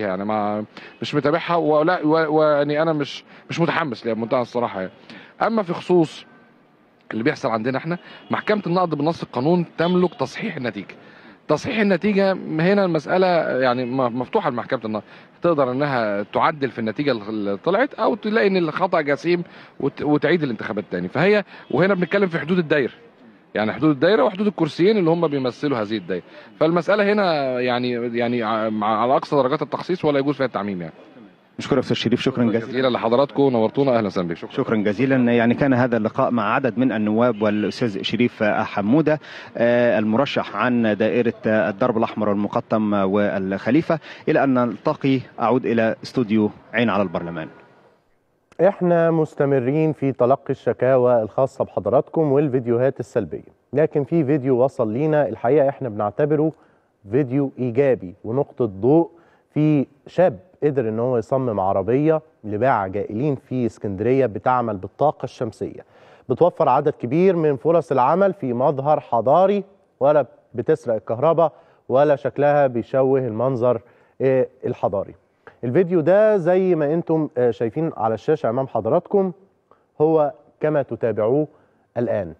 [SPEAKER 4] يعني ما مش متابعها ولا و- ويعني انا مش مش متحمس ليها بمنتهى الصراحه يعني اما في خصوص اللي بيحصل عندنا احنا محكمه النقد بنص القانون تملك تصحيح النتيجه تصحيح النتيجه هنا المساله يعني م- مفتوحه لمحكمه النقد تقدر انها تعدل في النتيجه اللي طلعت او تلاقي ان الخطا جسيم وت- وتعيد الانتخابات تاني فهي وهنا بنتكلم في حدود الدايره يعني حدود الدايره وحدود الكرسيين اللي هم بيمثلوا هذه الدايره فالمساله هنا يعني يعني ع- مع- على اقصى درجات التخصيص ولا يجوز فيها التعميم يعني
[SPEAKER 3] نشكرك استاذ شريف شكرا جزيلا
[SPEAKER 4] جزيلا لحضراتكم نورتونا اهلا وسهلا بك شكرا
[SPEAKER 3] شكرا جزيلا يعني كان هذا اللقاء مع عدد من النواب والاستاذ شريف حموده آه، المرشح عن دائره الدرب الاحمر والمقطم والخليفه الى ان نلتقي اعود الى استوديو عين على البرلمان
[SPEAKER 1] احنا مستمرين في تلقي الشكاوى الخاصة بحضراتكم والفيديوهات السلبية لكن في فيديو وصل لينا الحقيقة احنا بنعتبره فيديو ايجابي ونقطة ضوء في شاب قدر ان هو يصمم عربية لباعة جائلين في اسكندرية بتعمل بالطاقة الشمسية بتوفر عدد كبير من فرص العمل في مظهر حضاري ولا بتسرق الكهرباء ولا شكلها بيشوه المنظر آه، الحضاري الفيديو ده زي ما انتم آه، شايفين على الشاشة امام حضراتكم هو كما تتابعوه الان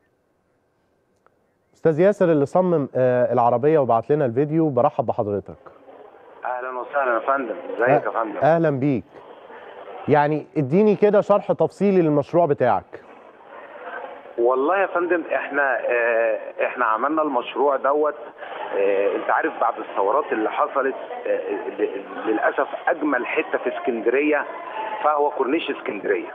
[SPEAKER 1] استاذ ياسر اللي صمم آه، العربية وبعت لنا الفيديو برحب بحضرتك
[SPEAKER 5] اهلا وسهلا يا فندم ازيك يا فندم
[SPEAKER 1] اهلا بيك يعني اديني كده شرح تفصيلي للمشروع بتاعك
[SPEAKER 5] والله يا فندم احنا اه احنا عملنا المشروع دوت اه انت عارف بعد الثورات اللي حصلت اه ل- للاسف اجمل حته في اسكندريه فهو كورنيش اسكندريه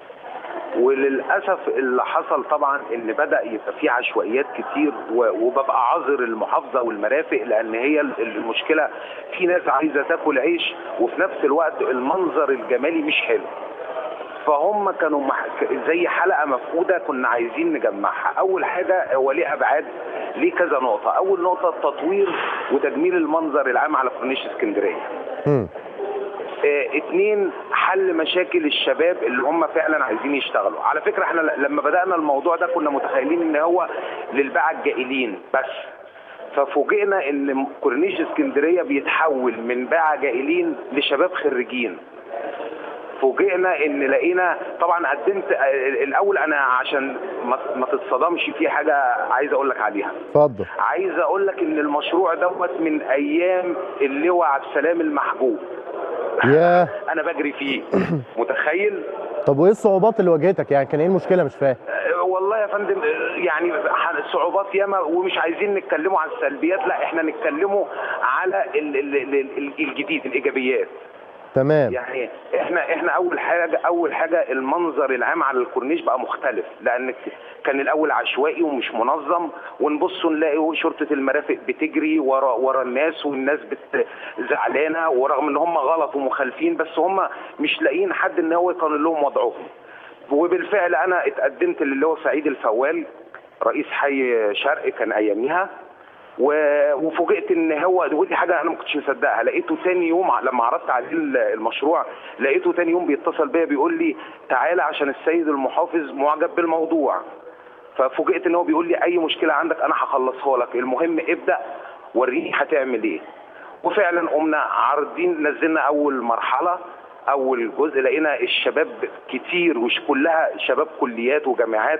[SPEAKER 5] وللاسف اللي حصل طبعا ان بدا يبقى فيه عشوائيات كتير و- وببقى عذر المحافظه والمرافق لان هي ال- المشكله في ناس عايزه تاكل عيش وفي نفس الوقت المنظر الجمالي مش حلو فهم كانوا مح... زي حلقه مفقوده كنا عايزين نجمعها اول حاجه هو ليه ابعاد ليه كذا نقطه اول نقطه التطوير وتجميل المنظر العام على كورنيش اسكندريه
[SPEAKER 1] مم.
[SPEAKER 5] آه، اتنين حل مشاكل الشباب اللي هم فعلا عايزين يشتغلوا على فكرة احنا ل- لما بدأنا الموضوع ده كنا متخيلين ان هو للباعة الجائلين بس ففوجئنا ان كورنيش اسكندرية بيتحول من باعة جائلين لشباب خريجين فوجئنا ان لقينا طبعا قدمت آه، الاول انا عشان ما ما تتصدمش في حاجه عايز اقول لك عليها
[SPEAKER 1] اتفضل
[SPEAKER 5] عايز اقول لك ان المشروع دوت من ايام اللواء عبد السلام المحجوب
[SPEAKER 1] ياه
[SPEAKER 5] انا بجري فيه متخيل
[SPEAKER 1] طب وايه الصعوبات اللي واجهتك يعني كان ايه المشكله مش فاهم
[SPEAKER 5] أه، والله يا فندم أه، يعني ح- صعوبات ياما ومش عايزين نتكلموا عن السلبيات لا احنا نتكلموا على ال- ال- ال- ال- الجديد الايجابيات
[SPEAKER 1] تمام
[SPEAKER 5] يعني احنا احنا اول حاجه اول حاجه المنظر العام على الكورنيش بقى مختلف لان كان الاول عشوائي ومش منظم ونبص نلاقي شرطه المرافق بتجري ورا ورا الناس والناس بت زعلانه ورغم ان هم غلط ومخالفين بس هم مش لاقيين حد ان هو يقانن لهم وضعهم وبالفعل انا اتقدمت للي هو سعيد الفوال رئيس حي شرق كان اياميها و- وفوجئت ان هو ودي حاجه انا ما كنتش مصدقها لقيته تاني يوم ع- لما عرضت عليه ال- المشروع لقيته تاني يوم بيتصل بيا بيقول لي تعالى عشان السيد المحافظ معجب بالموضوع ففوجئت ان هو بيقول لي اي مشكله عندك انا هخلصها لك المهم ابدا وريني هتعمل ايه وفعلا قمنا عارضين نزلنا اول مرحله اول جزء لقينا الشباب كتير وش كلها شباب كليات وجامعات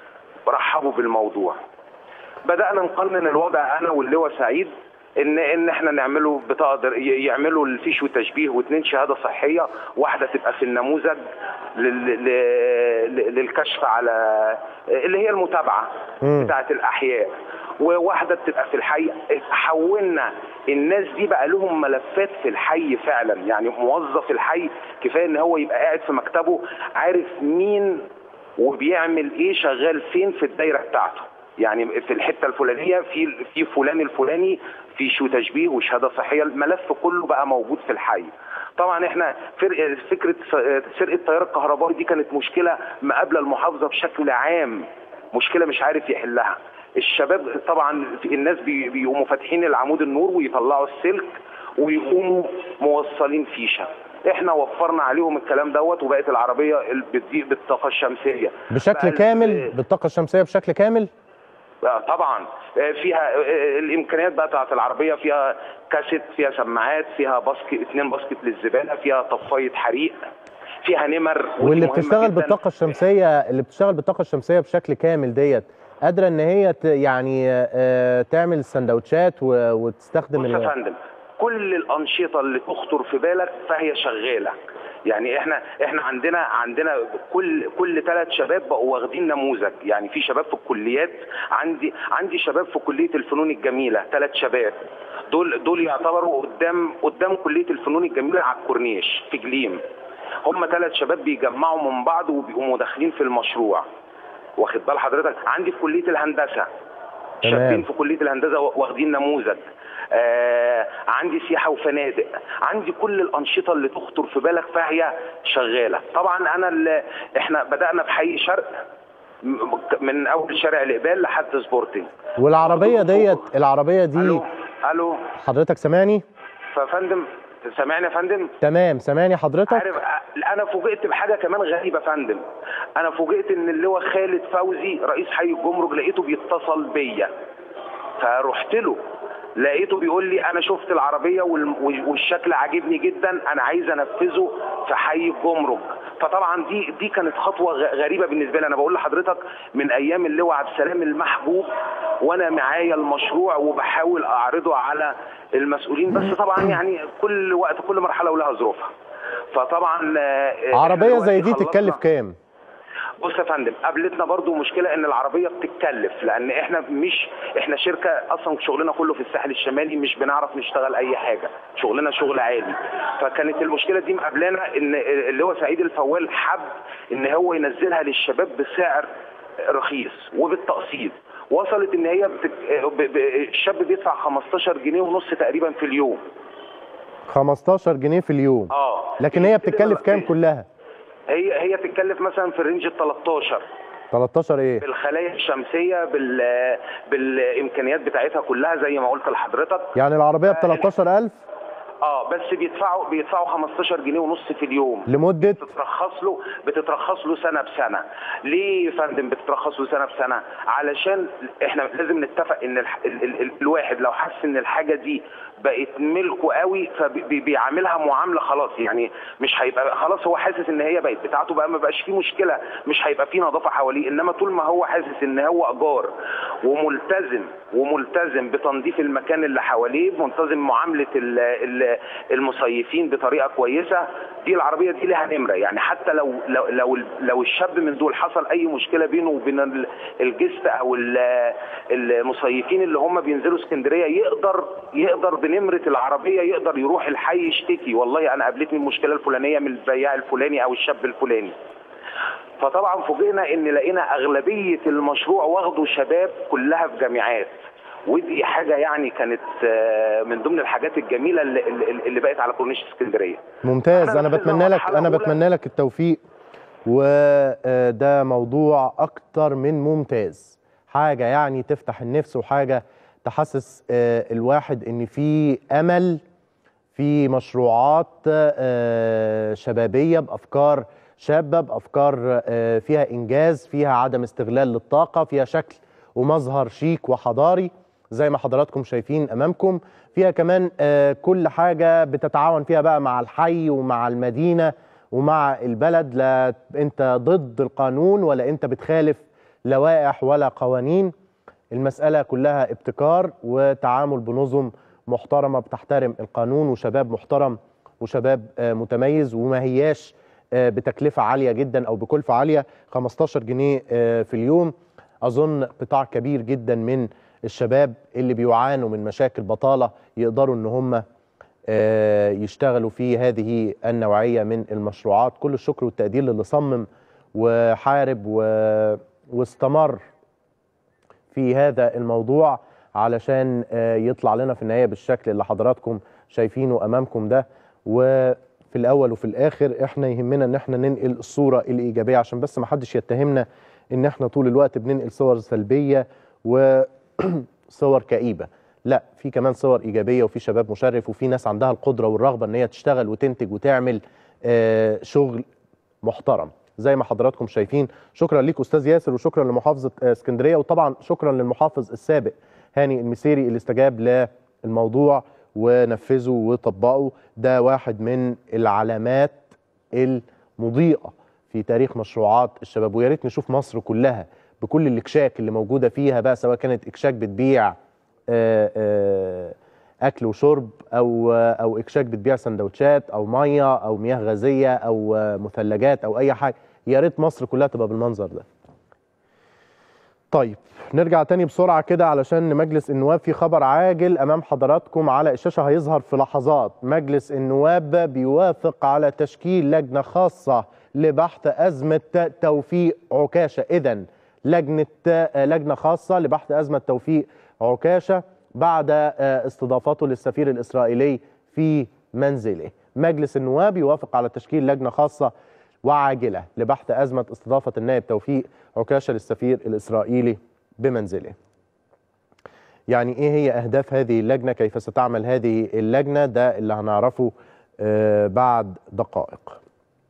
[SPEAKER 5] رحبوا بالموضوع بدانا نقنن الوضع انا واللواء سعيد ان ان احنا نعمله بطاقه در- ي- يعملوا الفيش وتشبيه واثنين شهاده صحيه واحده تبقى في النموذج لل- ل- ل- للكشف على اللي هي المتابعه
[SPEAKER 1] مم.
[SPEAKER 5] بتاعه الاحياء وواحده بتبقى في الحي حولنا الناس دي بقى لهم ملفات في الحي فعلا يعني موظف الحي كفايه ان هو يبقى قاعد في مكتبه عارف مين وبيعمل ايه شغال فين في الدايره بتاعته يعني في الحته الفلانيه في في فلان الفلاني في شو تشبيه وشهاده صحيه الملف كله بقى موجود في الحي طبعا احنا فرق فكره س- سرقه التيار الكهربائي دي كانت مشكله مقابله المحافظه بشكل عام مشكله مش عارف يحلها الشباب طبعا في الناس بي- بيقوموا فاتحين العمود النور ويطلعوا السلك ويقوموا موصلين فيشه احنا وفرنا عليهم الكلام دوت وبقت العربيه ال- بتضيء بالطاقه الشمسيه
[SPEAKER 1] بشكل
[SPEAKER 5] بقى-
[SPEAKER 1] كامل بالطاقه الشمسيه بشكل كامل
[SPEAKER 5] آه، طبعا آه، فيها آه، الامكانيات بقى بتاعت العربيه فيها كاسيت فيها سماعات فيها باسكت اتنين باسكت للزباله فيها طفايه حريق فيها نمر ودي
[SPEAKER 1] واللي
[SPEAKER 5] مهمة
[SPEAKER 1] بتشتغل
[SPEAKER 5] جداً.
[SPEAKER 1] بالطاقه الشمسيه اللي بتشتغل بالطاقه الشمسيه بشكل كامل ديت قادره ان هي ت- يعني آه، تعمل سندوتشات و- وتستخدم
[SPEAKER 5] بص
[SPEAKER 1] ال-
[SPEAKER 5] يا فندم كل الانشطه اللي تخطر في بالك فهي شغاله يعني احنا احنا عندنا عندنا كل كل ثلاث شباب بقوا واخدين نموذج يعني في شباب في الكليات عندي عندي شباب في كليه الفنون الجميله ثلاث شباب دول دول يعتبروا قدام قدام كليه الفنون الجميله على الكورنيش في جليم هم ثلاث شباب بيجمعوا من بعض وبيقوموا داخلين في المشروع واخد بال حضرتك عندي في كليه الهندسه
[SPEAKER 1] تمام.
[SPEAKER 5] شابين في كليه الهندسه واخدين نموذج آه عندي سياحه وفنادق عندي كل الانشطه اللي تخطر في بالك فهي شغاله طبعا انا اللي احنا بدانا بحي شرق م- من اول شارع الاقبال لحد سبورتنج
[SPEAKER 1] والعربيه ديت العربيه دي
[SPEAKER 5] الو الو
[SPEAKER 1] حضرتك سامعني
[SPEAKER 5] ففندم سامعني يا فندم
[SPEAKER 1] تمام سامعني حضرتك
[SPEAKER 5] عارف أ- انا فوجئت بحاجه كمان غريبه يا فندم انا فوجئت ان اللي هو خالد فوزي رئيس حي الجمرك لقيته بيتصل بيا فرحت له لقيته بيقول لي انا شفت العربيه وال- والشكل عاجبني جدا انا عايز انفذه في حي الجمرك فطبعا دي دي كانت خطوه غ- غريبه بالنسبه لي انا بقول لحضرتك من ايام اللواء عبد السلام المحبوب وانا معايا المشروع وبحاول اعرضه على المسؤولين بس طبعا يعني كل وقت كل مرحله ولها ظروفها فطبعا آه، إحنا
[SPEAKER 1] عربيه زي
[SPEAKER 5] دلوقتي
[SPEAKER 1] دي تتكلف
[SPEAKER 5] خلصنا-
[SPEAKER 1] كام
[SPEAKER 5] بص يا فندم قابلتنا برضو مشكله ان العربيه بتتكلف لان احنا مش احنا شركه اصلا شغلنا كله في الساحل الشمالي مش بنعرف نشتغل اي حاجه شغلنا شغل عالي فكانت المشكله دي مقابلانا ان اللي هو سعيد الفوال حب ان هو ينزلها للشباب بسعر رخيص وبالتقسيط وصلت ان هي بتك... ب... ب... الشاب بيدفع 15 جنيه ونص تقريبا في اليوم
[SPEAKER 1] 15 جنيه في اليوم
[SPEAKER 5] اه
[SPEAKER 1] لكن هي بتتكلف كام كلها
[SPEAKER 5] هي هي تتكلف مثلا في رينج ال 13
[SPEAKER 1] 13 ايه
[SPEAKER 5] بالخلايا الشمسيه بال بالامكانيات بتاعتها كلها زي ما قلت لحضرتك
[SPEAKER 1] يعني العربيه ب 13000
[SPEAKER 5] اه بس بيدفعوا بيدفعوا 15 جنيه ونص في اليوم
[SPEAKER 1] لمده
[SPEAKER 5] بتترخص له بتترخص له سنه بسنه ليه يا فندم بتترخص له سنه بسنه علشان احنا لازم نتفق ان الح... ال... ال... ال... الواحد لو حس ان الحاجه دي بقت ملكه قوي فبيعاملها معامله خلاص يعني مش هيبقى خلاص هو حاسس ان هي بقت بتاعته بقى ما بقاش فيه مشكله مش هيبقى فيه نظافه حواليه انما طول ما هو حاسس ان هو ايجار وملتزم وملتزم بتنظيف المكان اللي حواليه ملتزم معامله ال... ال... المصيفين بطريقه كويسه دي العربيه دي لها نمره يعني حتى لو لو لو, لو الشاب من دول حصل اي مشكله بينه وبين ال- الجست او ال- المصيفين اللي هم بينزلوا اسكندريه يقدر يقدر بنمره العربيه يقدر يروح الحي يشتكي والله انا قابلتني المشكله الفلانيه من البياع الفلاني او الشاب الفلاني فطبعا فوجئنا ان لقينا اغلبيه المشروع واخده شباب كلها في جامعات ودي حاجه يعني كانت آه، من ضمن الحاجات الجميله اللي, اللي اللي بقت على كورنيش اسكندريه
[SPEAKER 1] ممتاز
[SPEAKER 5] أنا
[SPEAKER 1] انا
[SPEAKER 5] نفذنا
[SPEAKER 1] بتمنى لك
[SPEAKER 5] مرحلة
[SPEAKER 1] انا
[SPEAKER 5] أولى.
[SPEAKER 1] بتمنى لك التوفيق وده موضوع اكتر من ممتاز حاجه يعني تفتح النفس وحاجه تحسس آه، الواحد ان في امل في مشروعات آه، شبابيه بافكار شابه بافكار آه، فيها انجاز فيها عدم استغلال للطاقه فيها شكل ومظهر شيك وحضاري زي ما حضراتكم شايفين امامكم فيها كمان آه، كل حاجه بتتعاون فيها بقى مع الحي ومع المدينه ومع البلد لا انت ضد القانون ولا انت بتخالف لوائح ولا قوانين المسألة كلها ابتكار وتعامل بنظم محترمة بتحترم القانون وشباب محترم وشباب آه، متميز وما هياش آه، بتكلفة عالية جدا أو بكلفة عالية 15 جنيه آه، في اليوم أظن قطاع كبير جدا من الشباب اللي بيعانوا من مشاكل بطالة يقدروا إن هم آه، يشتغلوا في هذه النوعية من المشروعات كل الشكر والتقدير للي صمم وحارب و... واستمر في هذا الموضوع علشان آه، يطلع لنا في النهايه بالشكل اللي حضراتكم شايفينه امامكم ده وفي الاول وفي الاخر احنا يهمنا ان احنا ننقل الصوره الايجابيه عشان بس ما حدش يتهمنا ان احنا طول الوقت بننقل صور سلبيه وصور كئيبه لا في كمان صور ايجابيه وفي شباب مشرف وفي ناس عندها القدره والرغبه ان هي تشتغل وتنتج وتعمل آه، شغل محترم زي ما حضراتكم شايفين شكرا ليك استاذ ياسر وشكرا لمحافظه آه، اسكندريه وطبعا شكرا للمحافظ السابق هاني المسيري اللي استجاب للموضوع ونفذه وطبقه ده واحد من العلامات المضيئه في تاريخ مشروعات الشباب ويا ريت نشوف مصر كلها بكل الاكشاك اللي موجوده فيها بقى سواء كانت اكشاك بتبيع آه، آه، اكل وشرب او او اكشاك بتبيع سندوتشات او ميه او مياه غازيه او آه، مثلجات او اي حاجه يا ريت مصر كلها تبقى بالمنظر ده طيب نرجع تاني بسرعه كده علشان مجلس النواب في خبر عاجل امام حضراتكم على الشاشه هيظهر في لحظات مجلس النواب بيوافق على تشكيل لجنه خاصه لبحث ازمه توفيق عكاشه اذا لجنه لجنه خاصه لبحث ازمه توفيق عكاشه بعد استضافته للسفير الاسرائيلي في منزله مجلس النواب يوافق على تشكيل لجنه خاصه وعاجله لبحث ازمه استضافه النائب توفيق عكاشه للسفير الاسرائيلي بمنزله. يعني ايه هي اهداف هذه اللجنه؟ كيف ستعمل هذه اللجنه؟ ده اللي هنعرفه آه، بعد دقائق.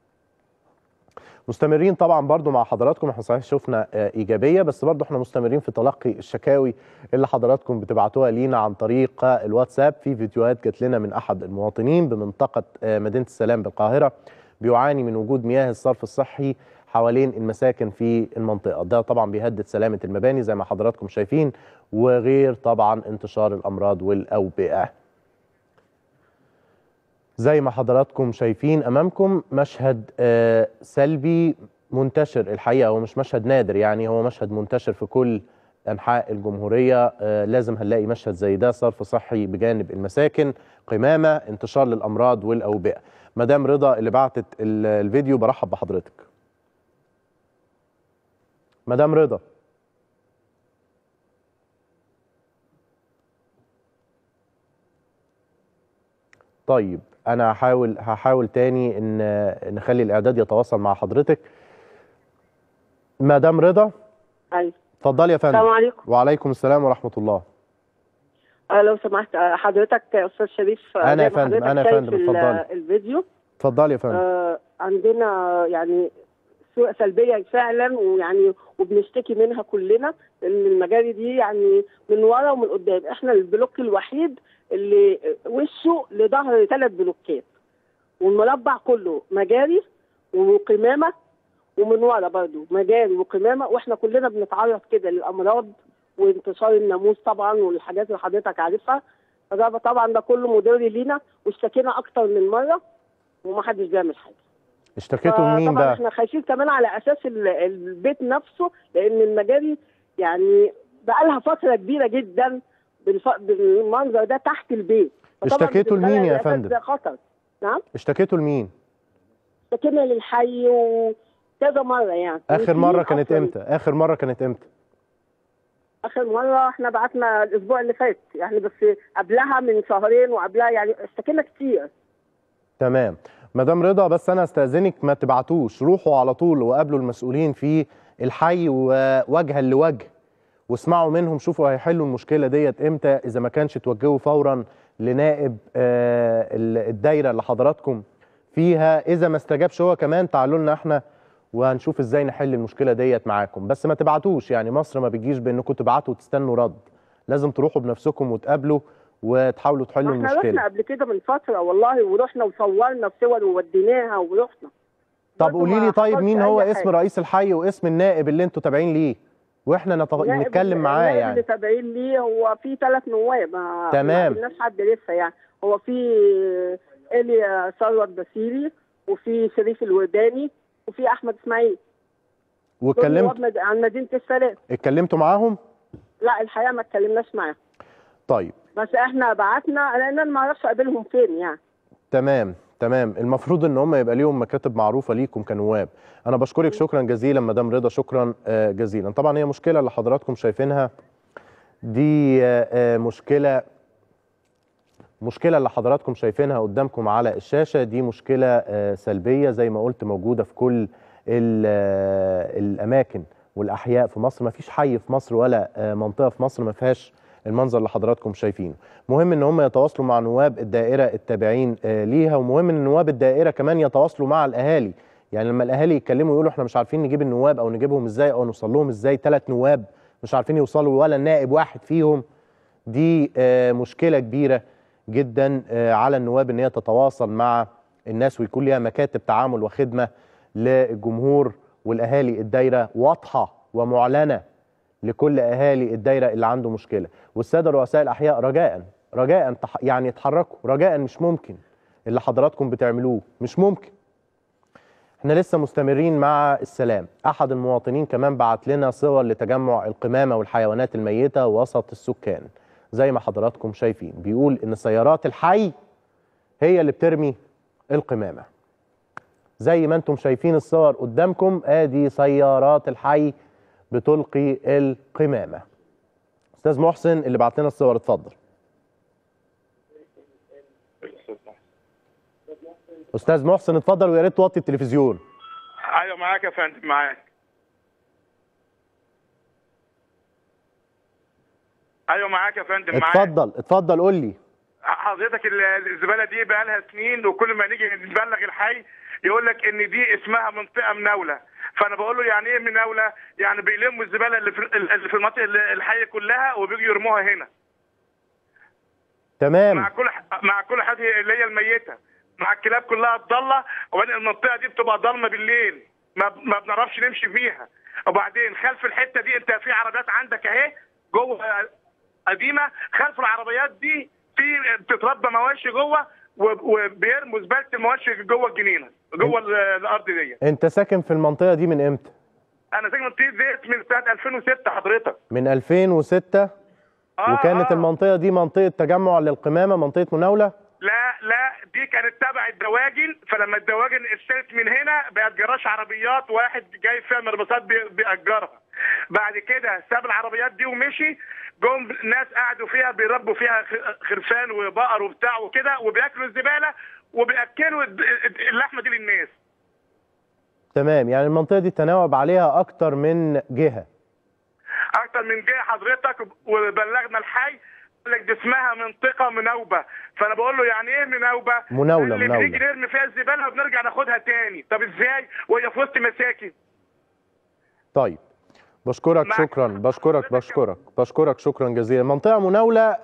[SPEAKER 1] مستمرين طبعا برضو مع حضراتكم احنا صحيح شفنا آه، ايجابيه بس برضو احنا مستمرين في تلقي الشكاوي اللي حضراتكم بتبعتوها لينا عن طريق آه، الواتساب في فيديوهات جات لنا من احد المواطنين بمنطقه آه، مدينه السلام بالقاهره بيعاني من وجود مياه الصرف الصحي حوالين المساكن في المنطقه ده طبعا بيهدد سلامه المباني زي ما حضراتكم شايفين وغير طبعا انتشار الامراض والاوبئه زي ما حضراتكم شايفين امامكم مشهد آه، سلبي منتشر الحقيقه هو مش مشهد نادر يعني هو مشهد منتشر في كل انحاء الجمهوريه آه، لازم هنلاقي مشهد زي ده صرف صحي بجانب المساكن قمامه انتشار للامراض والاوبئه مدام رضا اللي بعتت ال- الفيديو برحب بحضرتك مدام رضا طيب انا هحاول هحاول تاني ان نخلي الاعداد يتواصل مع حضرتك مدام رضا
[SPEAKER 6] ايوه
[SPEAKER 1] اتفضلي يا فندم
[SPEAKER 6] السلام عليكم
[SPEAKER 1] وعليكم السلام ورحمه الله
[SPEAKER 6] آه لو سمحت آه، حضرتك يا استاذ شريف آه،
[SPEAKER 1] أنا يا
[SPEAKER 6] زي ما
[SPEAKER 1] فندم،
[SPEAKER 6] حضرتك
[SPEAKER 1] أنا يا
[SPEAKER 6] شايف
[SPEAKER 1] فندم،
[SPEAKER 6] ال-
[SPEAKER 1] اتفضلي.
[SPEAKER 6] الفيديو
[SPEAKER 1] اتفضلي يا فندم
[SPEAKER 6] آه عندنا يعني سوء سلبيه فعلا ويعني وبنشتكي منها كلنا ان المجاري دي يعني من ورا ومن قدام احنا البلوك الوحيد اللي وشه لظهر ثلاث بلوكات والمربع كله مجاري وقمامه ومن ورا برضه مجاري وقمامه واحنا كلنا بنتعرض كده للامراض وانتشار الناموس طبعا والحاجات اللي حضرتك عارفها فده طبعا ده كله مضر لينا واشتكينا اكتر من مره ومحدش بيعمل حاجه
[SPEAKER 1] اشتكيتوا لمين
[SPEAKER 6] طبعا
[SPEAKER 1] بقى
[SPEAKER 6] احنا خايفين كمان على اساس ال- البيت نفسه لان المجاري يعني بقى لها فتره كبيره جدا بالف- بالمنظر ده تحت البيت فطبعاً
[SPEAKER 1] اشتكيتوا
[SPEAKER 6] بالنسبة
[SPEAKER 1] لمين
[SPEAKER 6] لنا
[SPEAKER 1] يا
[SPEAKER 6] الأساس
[SPEAKER 1] فندم؟
[SPEAKER 6] ده خطر نعم
[SPEAKER 1] اشتكيتوا لمين
[SPEAKER 6] اشتكينا للحي وكذا مره يعني
[SPEAKER 1] اخر
[SPEAKER 6] وفي
[SPEAKER 1] مره كانت
[SPEAKER 6] أصلاً-
[SPEAKER 1] امتى اخر مره كانت امتى
[SPEAKER 6] اخر مره احنا بعتنا الاسبوع اللي فات يعني بس قبلها من شهرين وقبلها يعني اشتكينا كتير
[SPEAKER 1] تمام مدام رضا بس انا استاذنك ما تبعتوش روحوا على طول وقابلوا المسؤولين في الحي ووجها لوجه واسمعوا منهم شوفوا هيحلوا المشكله ديت امتى اذا ما كانش توجهوا فورا لنائب آه، ال- الدايره اللي حضراتكم فيها اذا ما استجابش هو كمان تعالوا لنا احنا وهنشوف ازاي نحل المشكله ديت معاكم بس ما تبعتوش يعني مصر ما بتجيش بانكم تبعتوا وتستنوا رد لازم تروحوا بنفسكم وتقابلوا وتحاولوا تحلوا
[SPEAKER 6] احنا
[SPEAKER 1] المشكله
[SPEAKER 6] رحنا قبل كده من فتره والله ورحنا وصورنا صور ووديناها ورحنا
[SPEAKER 1] طب
[SPEAKER 6] برضه
[SPEAKER 1] قولي
[SPEAKER 6] ما
[SPEAKER 1] لي طيب
[SPEAKER 6] حصلش
[SPEAKER 1] مين
[SPEAKER 6] أي
[SPEAKER 1] هو
[SPEAKER 6] حاجة.
[SPEAKER 1] اسم رئيس الحي واسم النائب اللي انتوا تابعين ليه واحنا نط...
[SPEAKER 6] النائب-
[SPEAKER 1] نتكلم معاه
[SPEAKER 6] النائب
[SPEAKER 1] يعني
[SPEAKER 6] اللي تابعين ليه هو في ثلاث نواب ما
[SPEAKER 1] تمام.
[SPEAKER 6] ما قلناش حد لسه يعني هو في ايليا ثروت بسيري وفي شريف الوداني وفي احمد اسماعيل دول
[SPEAKER 1] واتكلمت
[SPEAKER 6] نواب مد- عن مدينه السلام
[SPEAKER 1] اتكلمتوا معاهم
[SPEAKER 6] لا الحقيقه ما اتكلمناش معاهم
[SPEAKER 1] طيب
[SPEAKER 6] بس احنا بعتنا لان انا ما اعرفش اقابلهم فين يعني
[SPEAKER 1] تمام تمام المفروض ان هم يبقى ليهم مكاتب معروفه ليكم كنواب انا بشكرك شكرا جزيلا مدام رضا شكرا آه، جزيلا طبعا هي مشكله اللي حضراتكم شايفينها دي آه، آه، مشكله مشكله اللي حضراتكم شايفينها قدامكم على الشاشه دي مشكله آه، سلبيه زي ما قلت موجوده في كل ال- آه، الاماكن والاحياء في مصر ما فيش حي في مصر ولا آه، منطقه في مصر ما فيهاش المنظر اللي حضراتكم شايفينه مهم ان هم يتواصلوا مع نواب الدائره التابعين آه، ليها ومهم ان نواب الدائره كمان يتواصلوا مع الاهالي يعني لما الاهالي يتكلموا يقولوا احنا مش عارفين نجيب النواب او نجيبهم ازاي او نوصل لهم ازاي ثلاث نواب مش عارفين يوصلوا ولا نائب واحد فيهم دي آه، مشكله كبيره جدا آه، على النواب ان هي تتواصل مع الناس ويكون ليها مكاتب تعامل وخدمه للجمهور والاهالي الدايره واضحه ومعلنه لكل اهالي الدايره اللي عنده مشكله والساده رؤساء الاحياء رجاء رجاء تح- يعني اتحركوا رجاء مش ممكن اللي حضراتكم بتعملوه مش ممكن احنا لسه مستمرين مع السلام احد المواطنين كمان بعت لنا صور لتجمع القمامه والحيوانات الميته وسط السكان زي ما حضراتكم شايفين بيقول ان سيارات الحي هي اللي بترمي القمامه زي ما انتم شايفين الصور قدامكم ادي سيارات الحي بتلقي القمامه استاذ محسن اللي بعت لنا الصور اتفضل استاذ محسن اتفضل ويا ريت توطي التلفزيون
[SPEAKER 7] ايوه معاك يا فندم معاك ايوه معاك يا فندم معاك
[SPEAKER 1] اتفضل اتفضل قول لي
[SPEAKER 7] حضرتك ال- الزباله دي بقى لها سنين وكل ما نيجي نبلغ الحي يقول لك ان دي اسمها منطقه مناوله فانا بقول له يعني ايه مناوله؟ يعني بيلموا الزباله اللي في اللي في المناطق اللي- الحي كلها وبيجوا يرموها هنا
[SPEAKER 1] تمام
[SPEAKER 7] مع كل ح- مع كل حاجه اللي هي الميته مع الكلاب كلها الضاله وبعدين المنطقه دي بتبقى ضلمه بالليل ما ما بنعرفش نمشي فيها وبعدين خلف الحته دي انت في عربيات عندك اهي جوه قديمه خلف العربيات دي في بتتربى مواشي جوه وب- وبيرموا زباله المواشي جوه الجنينه جوه ال- الارض دي
[SPEAKER 1] انت ساكن في المنطقه دي من امتى
[SPEAKER 7] انا ساكن منطقه زيت من سنه 2006 حضرتك
[SPEAKER 1] من 2006
[SPEAKER 7] آه
[SPEAKER 1] وكانت
[SPEAKER 7] آه.
[SPEAKER 1] المنطقه دي منطقه تجمع للقمامه منطقه مناوله
[SPEAKER 7] لا لا دي كانت تبع الدواجن فلما الدواجن اشترت من هنا بقت جراج عربيات واحد جاي فيها مربصات بي- بيأجرها بعد كده ساب العربيات دي ومشي جم ناس قعدوا فيها بيربوا فيها خ- خرفان وبقر وبتاع وكده وبياكلوا الزباله وبياكلوا الد- اللحمه دي للناس
[SPEAKER 1] تمام يعني المنطقه دي تناوب عليها اكتر من جهه
[SPEAKER 7] اكتر من جهه حضرتك وبلغنا الحي قال لك دي اسمها منطقه مناوبه فانا بقول له يعني ايه مناوبه
[SPEAKER 1] مناولة،
[SPEAKER 7] قال لي
[SPEAKER 1] مناولة.
[SPEAKER 7] بنيجي نرمي فيها الزباله وبنرجع ناخدها تاني طب ازاي وهي في وسط مساكن
[SPEAKER 1] طيب بشكرك
[SPEAKER 7] معك.
[SPEAKER 1] شكرا بشكرك بشكرك بشكرك شكرا جزيلا منطقة مناولة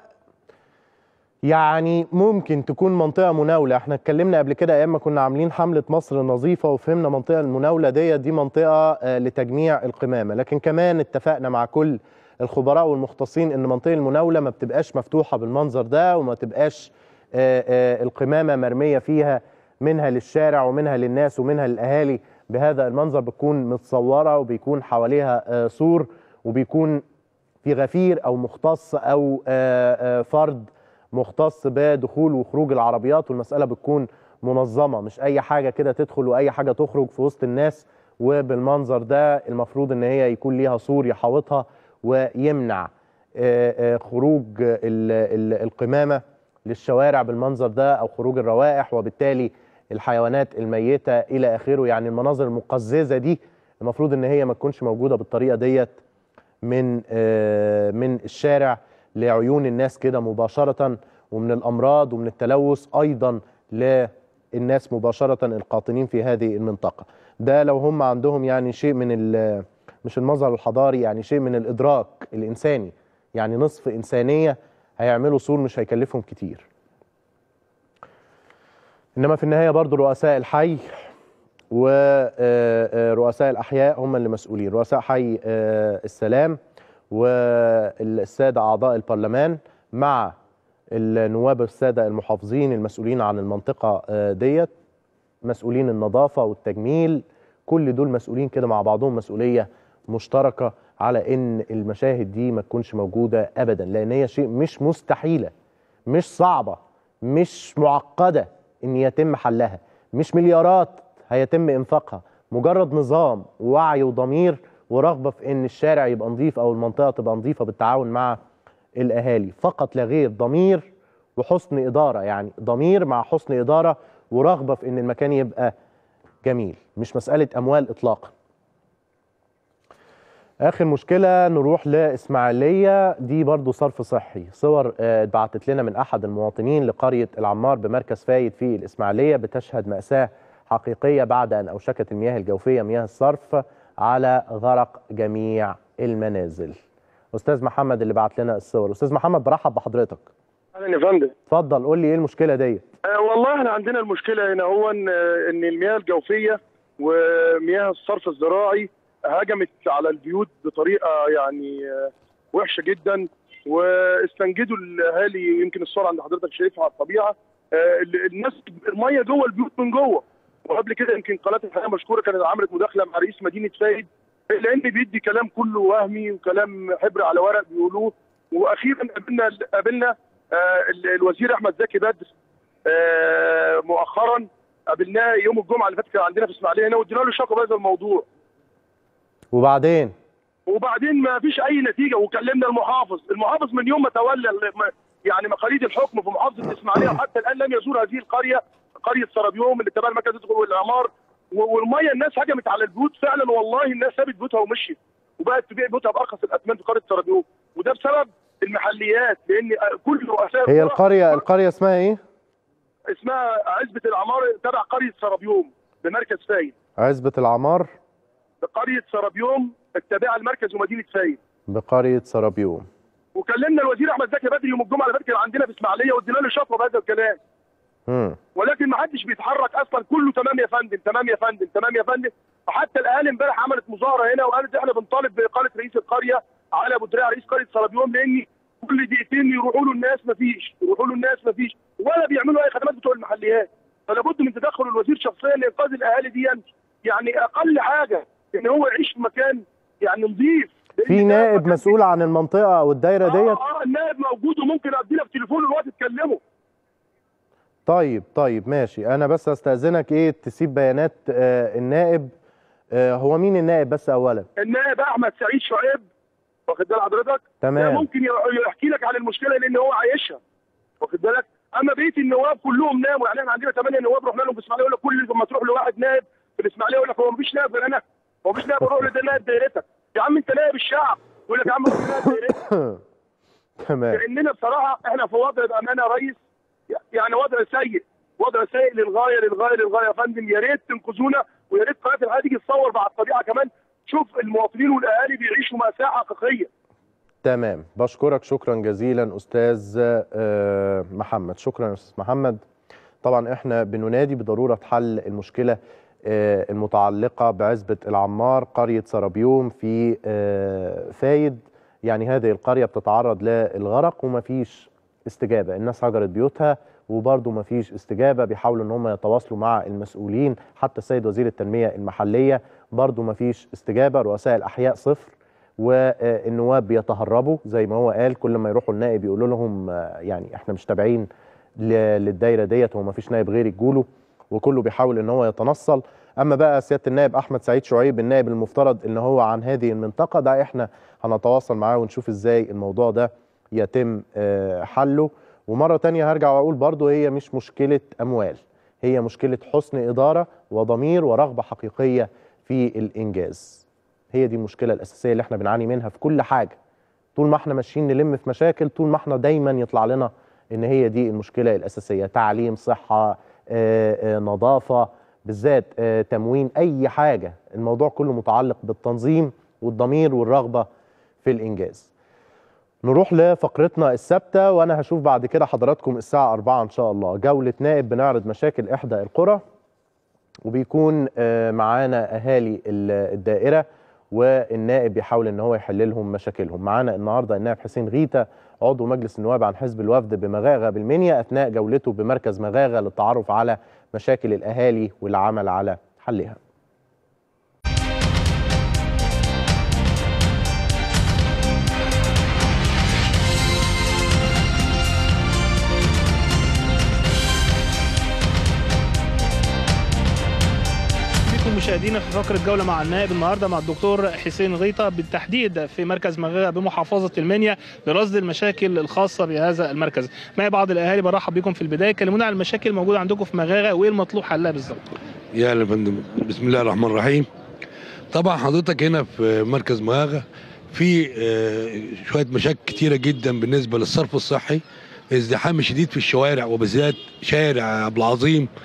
[SPEAKER 1] يعني ممكن تكون منطقة مناولة احنا اتكلمنا قبل كده ايام ما كنا عاملين حملة مصر النظيفة وفهمنا منطقة المناولة ديت دي منطقة آه، لتجميع القمامة لكن كمان اتفقنا مع كل الخبراء والمختصين ان منطقة المناولة ما بتبقاش مفتوحة بالمنظر ده وما تبقاش آه، آه، القمامة مرمية فيها منها للشارع ومنها للناس ومنها للأهالي بهذا المنظر بتكون متصورة وبيكون حواليها آه، سور وبيكون في غفير أو مختص أو آه، آه، فرد مختص بدخول وخروج العربيات والمسألة بتكون منظمة مش أي حاجة كده تدخل وأي حاجة تخرج في وسط الناس وبالمنظر ده المفروض إن هي يكون ليها سور يحاوطها ويمنع آه، آه، خروج ال- ال- القمامة للشوارع بالمنظر ده أو خروج الروائح وبالتالي الحيوانات الميتة إلى آخره يعني المناظر المقززة دي المفروض إن هي ما تكونش موجودة بالطريقة ديت من آه، من الشارع لعيون الناس كده مباشرة ومن الأمراض ومن التلوث أيضا للناس مباشرة القاطنين في هذه المنطقة ده لو هم عندهم يعني شيء من ال- مش المظهر الحضاري يعني شيء من الإدراك الإنساني يعني نصف إنسانية هيعملوا سور مش هيكلفهم كتير إنما في النهاية برضو رؤساء الحي ورؤساء الأحياء هم اللي مسؤولين رؤساء حي آه، السلام والسادة أعضاء البرلمان مع النواب السادة المحافظين المسؤولين عن المنطقة آه، ديت مسؤولين النظافة والتجميل كل دول مسؤولين كده مع بعضهم مسؤولية مشتركة على ان المشاهد دي ما تكونش موجودة ابدا لان هي شيء مش مستحيلة مش صعبة مش معقدة ان يتم حلها مش مليارات هيتم انفاقها مجرد نظام ووعي وضمير ورغبة في ان الشارع يبقى نظيف او المنطقة تبقى نظيفة بالتعاون مع الاهالي فقط لا غير ضمير وحسن ادارة يعني ضمير مع حسن ادارة ورغبة في ان المكان يبقى جميل مش مسألة اموال اطلاقا اخر مشكله نروح لاسماعيليه دي برضو صرف صحي صور آه، اتبعتت لنا من احد المواطنين لقريه العمار بمركز فايد في الاسماعيليه بتشهد ماساه حقيقية بعد أن أوشكت المياه الجوفية مياه الصرف على غرق جميع المنازل أستاذ محمد اللي بعت لنا الصور أستاذ محمد برحب بحضرتك
[SPEAKER 8] اهلا يا فندم
[SPEAKER 1] اتفضل قول لي إيه المشكلة دي
[SPEAKER 8] آه والله احنا عندنا المشكله هنا هو ان آه، ان المياه الجوفيه ومياه الصرف الزراعي هجمت على البيوت بطريقه يعني آه، وحشه جدا واستنجدوا الاهالي يمكن الصوره عند حضرتك شايفها على الطبيعه آه، ال- الناس الميه جوه البيوت من جوه وقبل كده يمكن قناه الحياه مشكوره كانت عملت مداخله مع رئيس مدينه فايد لان بيدي كلام كله وهمي وكلام حبر على ورق بيقولوه واخيرا قابلنا قابلنا آه، ال- الوزير احمد زكي بدر آه، مؤخرا قابلناه يوم الجمعه اللي فاتت كان عندنا في اسماعيليه هنا وادينا له شكوى بهذا الموضوع
[SPEAKER 1] وبعدين
[SPEAKER 8] وبعدين ما فيش اي نتيجه وكلمنا المحافظ المحافظ من يوم ما تولى ال- ما- يعني مقاليد الحكم في محافظه الاسماعيليه وحتى الان لم يزور هذه القريه قريه سرابيوم اللي تبع المركز التدخل والاعمار و- والميه الناس هجمت على البيوت فعلا والله الناس سابت بيوتها ومشيت وبقت تبيع بيوتها بارخص الاسمنت في قريه سرابيوم وده بسبب المحليات لان كل رؤساء
[SPEAKER 1] هي
[SPEAKER 8] القرى
[SPEAKER 1] القرية القرية اسمها إيه؟
[SPEAKER 8] اسمها عزبه العمار تبع قريه سرابيوم بمركز فايد
[SPEAKER 1] عزبة العمار
[SPEAKER 8] قريه سرابيوم التابعه لمركز ومدينه فايد
[SPEAKER 1] بقرية سرابيوم
[SPEAKER 8] وكلمنا الوزير احمد زكي بدري يوم الجمعه اللي فاتت كان عندنا في اسماعيليه وادينا له شكوى بهذا الكلام
[SPEAKER 1] مم.
[SPEAKER 8] ولكن ما حدش بيتحرك اصلا كله تمام يا فندم تمام يا فندم تمام يا فندم وحتى الاهالي امبارح عملت مظاهره هنا وقالت احنا بنطالب باقاله رئيس القريه على ابو دراع رئيس قريه سرابيوم لان كل دقيقتين يروحوا له الناس ما فيش يروحوا له الناس ما فيش ولا بيعملوا اي خدمات بتوع المحليات فلا بد من تدخل الوزير شخصيا لانقاذ الاهالي دي يعني اقل حاجه ان هو يعيش في مكان يعني نظيف لأن
[SPEAKER 1] في
[SPEAKER 8] ده
[SPEAKER 1] نائب
[SPEAKER 8] مكان
[SPEAKER 1] مسؤول عن المنطقة أو الدايرة ديت
[SPEAKER 8] اه اه النائب موجود وممكن ادي لك تليفون الوقت تكلمه
[SPEAKER 1] طيب طيب ماشي انا بس استاذنك ايه تسيب بيانات آه النائب آه هو مين النائب بس اولا
[SPEAKER 8] النائب احمد سعيد شعيب واخد بال حضرتك ده
[SPEAKER 1] تمام
[SPEAKER 8] ممكن يحكي لك عن المشكله لان هو عايشها واخد بالك اما بقيه النواب كلهم ناموا يعني احنا عندنا ثمانيه نواب رحنا لهم في الاسماعيليه يقول لك كل ما تروح لواحد نائب في الاسماعيليه يقول لك هو مفيش نائب غير انا هو مفيش نائب روح لده نائب دايرتك يا عم انت نائب الشعب يقول لك يا عم روح لنائب دايرتك
[SPEAKER 1] تمام
[SPEAKER 8] لاننا بصراحه احنا في وضع بامانه يا ريس يعني وضع سيء وضع سيء للغايه للغايه للغايه يا فندم يا ريت تنقذونا ويا ريت قناه الحياه تيجي تصور مع الطبيعه كمان شوف المواطنين والاهالي بيعيشوا ماساه حقيقيه
[SPEAKER 1] تمام بشكرك شكرا جزيلا استاذ آه محمد شكرا يا استاذ محمد طبعا احنا بننادي بضروره حل المشكله آه المتعلقه بعزبه العمار قريه سرابيوم في آه فايد يعني هذه القريه بتتعرض للغرق ومفيش استجابه الناس هجرت بيوتها وبرضه مفيش استجابه بيحاولوا ان هم يتواصلوا مع المسؤولين حتى السيد وزير التنميه المحليه برضه مفيش استجابه رؤساء الاحياء صفر والنواب بيتهربوا زي ما هو قال كل ما يروحوا النائب يقولوا لهم آه، يعني احنا مش تابعين ل- للدايره ديت وما فيش نائب غير يجوله وكله بيحاول ان هو يتنصل اما بقى سياده النائب احمد سعيد شعيب النائب المفترض ان هو عن هذه المنطقه ده احنا هنتواصل معاه ونشوف ازاي الموضوع ده يتم آه، حله ومره تانية هرجع واقول برضو هي مش مشكله اموال هي مشكله حسن اداره وضمير ورغبه حقيقيه في الانجاز هي دي المشكله الاساسيه اللي احنا بنعاني منها في كل حاجه طول ما احنا ماشيين نلم في مشاكل طول ما احنا دايما يطلع لنا ان هي دي المشكله الاساسيه تعليم صحه آه، آه، نظافه بالذات آه، تموين اي حاجه الموضوع كله متعلق بالتنظيم والضمير والرغبه في الانجاز نروح لفقرتنا الثابته وانا هشوف بعد كده حضراتكم الساعه 4 ان شاء الله جوله نائب بنعرض مشاكل احدى القرى وبيكون آه، معانا اهالي ال- الدائره والنائب بيحاول ان هو يحل لهم مشاكلهم معانا النهارده النائب حسين غيتا عضو مجلس النواب عن حزب الوفد بمغاغه بالمنيا اثناء جولته بمركز مغاغه للتعرف على مشاكل الاهالي والعمل على حلها
[SPEAKER 9] بكم مشاهدينا في فقرة جولة مع النائب النهارده مع الدكتور حسين غيطة بالتحديد في مركز مغاغة بمحافظة المنيا لرصد المشاكل الخاصة بهذا المركز. معي بعض الأهالي برحب بكم في البداية كلمونا عن المشاكل الموجودة عندكم في مغاغة وإيه المطلوب حلها بالظبط.
[SPEAKER 10] يا أهلا يا فندم بسم الله الرحمن الرحيم طبعا حضرتك هنا في مركز مهاغة في آه، شوية مشاكل كتيرة جدا بالنسبة للصرف الصحي ازدحام شديد في الشوارع وبالذات شارع عبد العظيم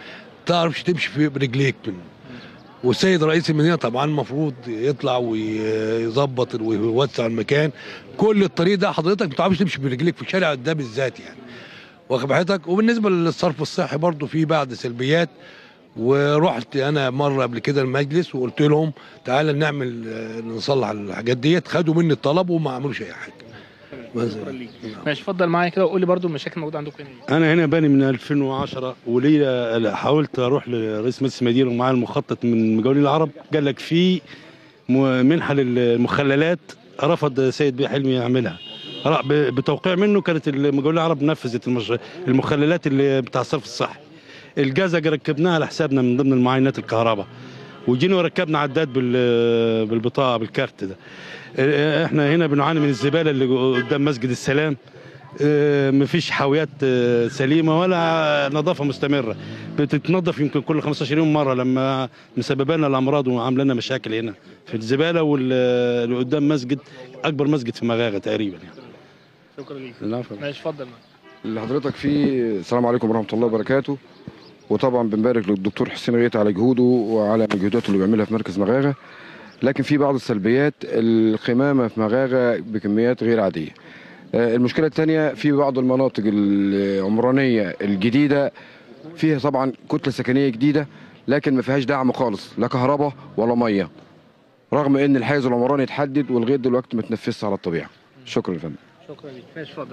[SPEAKER 10] تعرفش تمشي في برجليك من والسيد رئيس المدينه طبعا المفروض يطلع ويظبط ويوسع المكان كل الطريق ده حضرتك ما تعرفش تمشي برجليك في الشارع ده بالذات يعني واخد حضرتك وبالنسبه للصرف الصحي برضو في بعض سلبيات ورحت انا مره قبل كده المجلس وقلت لهم تعالى نعمل آه، نصلح الحاجات ديت خدوا مني الطلب وما عملوش اي حاجه بس.
[SPEAKER 9] شكرا ليك ماشي اتفضل معايا كده وقول لي برضو المشاكل الموجوده عندكم هنا
[SPEAKER 11] انا هنا باني من 2010 وليا حاولت اروح لرئيس مجلس المدينه ومعاه المخطط من مجاولين العرب قال لك في م- منحه للمخللات رفض سيد بيه حلمي يعملها را- ب- بتوقيع منه كانت المجاولين العرب نفذت المش... المخللات اللي بتاع الصرف الصحي الجازة ركبناها على حسابنا من ضمن المعاينات الكهرباء وجينا وركبنا عداد بال... بالبطاقه بالكارت ده احنا هنا بنعاني من الزباله اللي قدام مسجد السلام آه، مفيش حاويات آه، سليمه ولا نظافه مستمره بتتنظف يمكن كل 15 يوم مره لما مسببه لنا الامراض وعامله لنا مشاكل هنا في الزباله واللي قدام مسجد اكبر مسجد في مغاغه تقريبا يعني
[SPEAKER 9] شكرا ليك
[SPEAKER 11] العفو.
[SPEAKER 9] ماشي اتفضل
[SPEAKER 12] اللي حضرتك فيه السلام عليكم ورحمه الله وبركاته وطبعا بنبارك للدكتور حسين غيث على جهوده وعلى مجهوداته اللي بيعملها في مركز مغاغه لكن في بعض السلبيات القمامه في مغاغه بكميات غير عاديه آه، المشكله الثانيه في بعض المناطق العمرانيه الجديده فيها طبعا كتله سكنيه جديده لكن ما فيهاش دعم خالص لا كهرباء ولا ميه رغم ان الحيز العمراني اتحدد ولغايه دلوقتي ما تنفذش على الطبيعه شكرا يا فندم
[SPEAKER 9] شكرا ليك ماشي اتفضل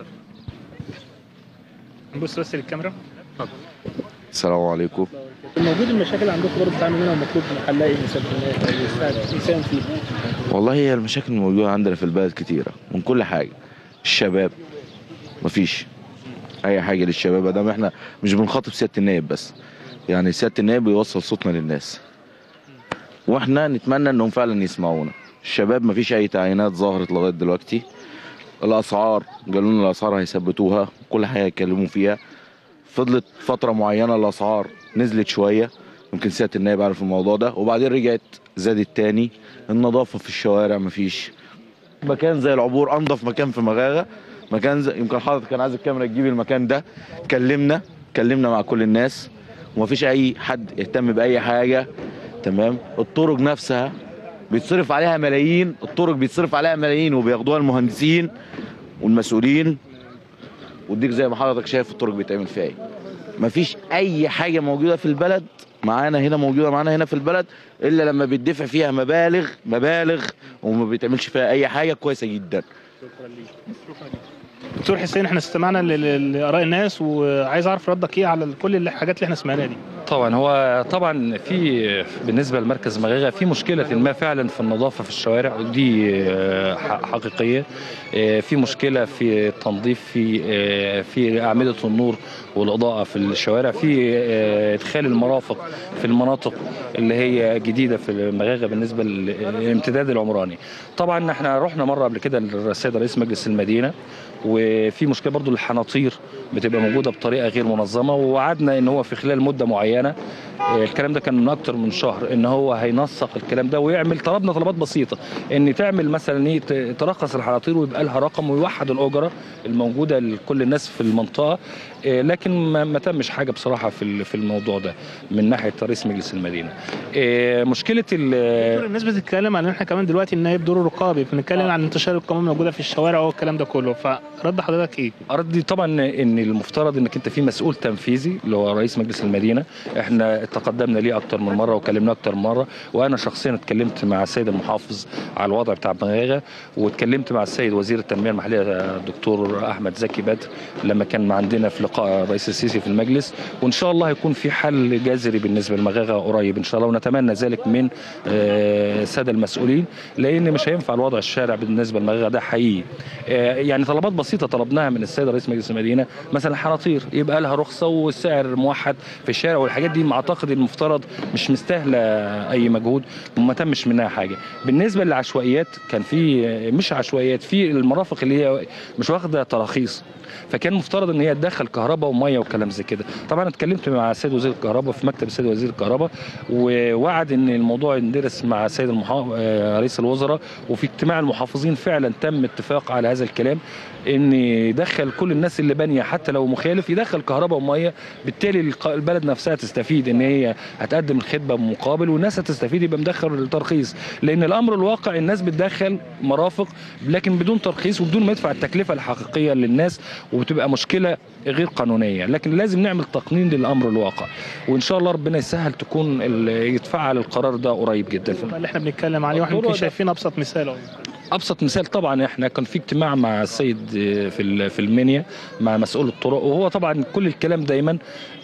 [SPEAKER 9] نبص بس للكاميرا اتفضل
[SPEAKER 13] السلام عليكم
[SPEAKER 9] الموجود المشاكل عندكم برضه بتعمل منها ومطلوب نحلها ايه مثلا يساهم فيه
[SPEAKER 13] والله هي المشاكل الموجودة عندنا في البلد كتيرة من كل حاجة الشباب مفيش أي حاجة للشباب ده احنا مش بنخاطب سيادة النائب بس يعني سيادة النائب بيوصل صوتنا للناس واحنا نتمنى انهم فعلا يسمعونا الشباب مفيش اي تعيينات ظهرت لغاية دلوقتي الاسعار قالوا لنا الاسعار هيثبتوها كل حاجة هيتكلموا فيها فضلت فترة معينة الاسعار نزلت شوية يمكن سيادة النائب عارف الموضوع ده وبعدين رجعت زادت تاني النظافة في الشوارع مفيش مكان زي العبور انضف مكان في مغاغة مكان زي يمكن حضرتك كان عايز الكاميرا تجيب المكان ده اتكلمنا اتكلمنا مع كل الناس ومفيش اي حد يهتم باي حاجة تمام الطرق نفسها بيتصرف عليها ملايين الطرق بيتصرف عليها ملايين وبياخدوها المهندسين والمسؤولين وديك زي ما حضرتك شايف الطرق بيتعمل فيها ايه مفيش اي حاجه موجوده في البلد معانا هنا موجوده معانا هنا في البلد الا لما بيدفع فيها مبالغ مبالغ وما بيتعملش فيها اي حاجه كويسه جدا
[SPEAKER 9] شكرا ليك شكرا ليك دكتور حسين احنا استمعنا ل- ل- لاراء الناس وعايز اعرف ردك ايه على كل الحاجات اللي احنا سمعناها دي
[SPEAKER 14] طبعا هو طبعا في بالنسبه لمركز مغاغه في مشكله ما فعلا في النظافه في الشوارع ودي آه، ح- حقيقيه آه، في مشكله في التنظيف في آه، في اعمده النور والاضاءه في الشوارع في آه، ادخال المرافق في المناطق اللي هي جديده في المغاغه بالنسبه للامتداد العمراني طبعا احنا رحنا مره قبل كده للسيد رئيس مجلس المدينه وفي مشكله برضو الحناطير بتبقى موجوده بطريقه غير منظمه ووعدنا ان هو في خلال مده معينه آه، الكلام ده كان من اكتر من شهر ان هو هينسق الكلام ده ويعمل طلبنا طلبات بسيطه ان تعمل مثلا ايه ت- ترخص الحناطير ويبقى لها رقم ويوحد الاجره الموجوده لكل الناس في المنطقه آه، لكن ما ما تمش حاجه بصراحه في ال- في الموضوع ده من ناحيه رئيس مجلس المدينه آه، مشكله ال-
[SPEAKER 9] الناس بتتكلم عن ان احنا كمان دلوقتي النائب دوره رقابي بنتكلم عن انتشار القمامه الموجوده في الشوارع والكلام ده كله فرد حضرتك ايه؟
[SPEAKER 14] ردي طبعا ان المفترض انك انت في مسؤول تنفيذي اللي هو رئيس مجلس المدينه احنا تقدمنا ليه اكتر من مره وكلمناه اكتر من مره وانا شخصيا اتكلمت مع السيد المحافظ على الوضع بتاع مغاغه واتكلمت مع السيد وزير التنميه المحليه الدكتور احمد زكي بدر لما كان عندنا في لقاء الرئيس السيسي في المجلس وان شاء الله هيكون في حل جذري بالنسبه لمغاغه قريب ان شاء الله ونتمنى ذلك من آه، الساده المسؤولين لان مش هينفع الوضع الشارع بالنسبه لمغاغه ده حقيقي آه، يعني طلبات بسيطه طلبناها من السيد رئيس مجلس المدينه مثلا حناطير يبقى لها رخصه والسعر موحد في الشارع والحاجات دي اعتقد المفترض مش مستاهله اي مجهود وما تمش منها حاجه بالنسبه للعشوائيات كان في مش عشوائيات في المرافق اللي هي مش واخده تراخيص فكان مفترض ان هي تدخل كهرباء وميه وكلام زي كده طبعا أنا اتكلمت مع السيد وزير الكهرباء في مكتب السيد وزير الكهرباء ووعد ان الموضوع يندرس مع السيد المحا... آه، رئيس الوزراء وفي اجتماع المحافظين فعلا تم اتفاق على هذا الكلام ان يدخل كل الناس اللي بانيه حتى لو مخالف يدخل كهرباء وميه بالتالي الق- البلد نفسها تستفيد ان هي هتقدم الخدمه بمقابل والناس هتستفيد يبقى مدخل الترخيص لان الامر الواقع الناس بتدخل مرافق لكن بدون ترخيص وبدون ما يدفع التكلفه الحقيقيه للناس وبتبقى مشكله غير قانونيه لكن لازم نعمل تقنين للامر الواقع وان شاء الله ربنا يسهل تكون ال- يتفعل القرار ده قريب جدا
[SPEAKER 9] اللي احنا بنتكلم عليه واحنا
[SPEAKER 14] الطرق
[SPEAKER 9] يمكن
[SPEAKER 14] ده-
[SPEAKER 9] شايفين ابسط مثال اهو
[SPEAKER 14] ابسط مثال طبعا احنا كان في اجتماع مع السيد في ال- في المنيا مع مسؤول الطرق وهو طبعا كل الكلام دايما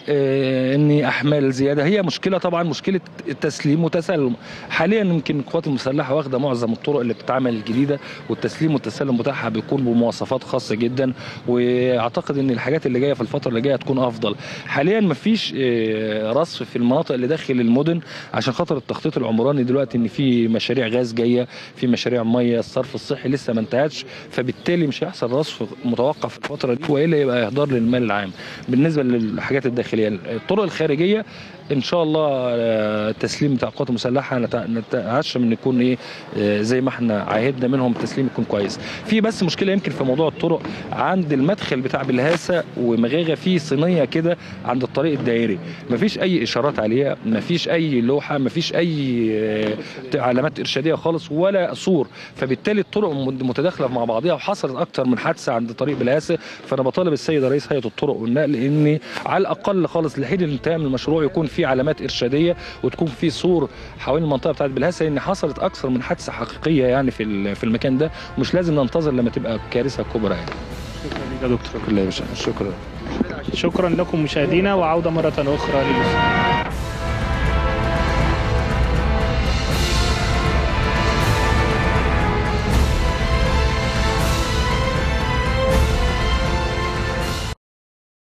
[SPEAKER 14] آه، ان احمال زياده هي مشكله طبعا مشكله التسليم وتسلم حاليا يمكن القوات المسلحه واخده معظم الطرق اللي بتتعمل الجديده والتسليم والتسلم بتاعها بيكون بمواصفات خاصه جدا واعتقد ان الحاجات اللي جايه في الفتره اللي جايه هتكون افضل حاليا مفيش آه، رصف في المناطق اللي داخل المدن عشان خاطر التخطيط العمراني دلوقتي ان في مشاريع غاز جايه في مشاريع ميه الصرف الصحي لسه ما انتهتش فبالتالي مش هيحصل رصف متوقع في الفتره دي والا يبقى اهدار للمال العام بالنسبه للحاجات الداخليه الطرق الخارجيه ان شاء الله آه، التسليم بتاع القوات المسلحه نتع- نتعشى من يكون ايه آه، زي ما احنا عاهدنا منهم التسليم يكون كويس في بس مشكله يمكن في موضوع الطرق عند المدخل بتاع بلهاسه ومغاغه في صينيه كده عند الطريق الدائري مفيش اي اشارات عليها مفيش اي لوحه مفيش اي آه، علامات ارشاديه خالص ولا سور فبالتالي الطرق مد- متداخله مع بعضها وحصلت اكتر من حادثه عند طريق بلهاسه فانا بطالب السيد رئيس هيئه الطرق والنقل ان على الاقل خالص لحين الانتهاء من المشروع يكون في علامات ارشاديه وتكون في سور حوالين المنطقه بتاعت بلهاسه لان حصلت اكثر من حادثه حقيقيه يعني في ال- في المكان ده مش لازم ننتظر لما تبقى كارثه كبرى يعني
[SPEAKER 9] شكرا ليك يا دكتور
[SPEAKER 14] شكرا يا باشا شكرا
[SPEAKER 9] شكرا لكم مشاهدينا وعوده مره اخرى للاستوديو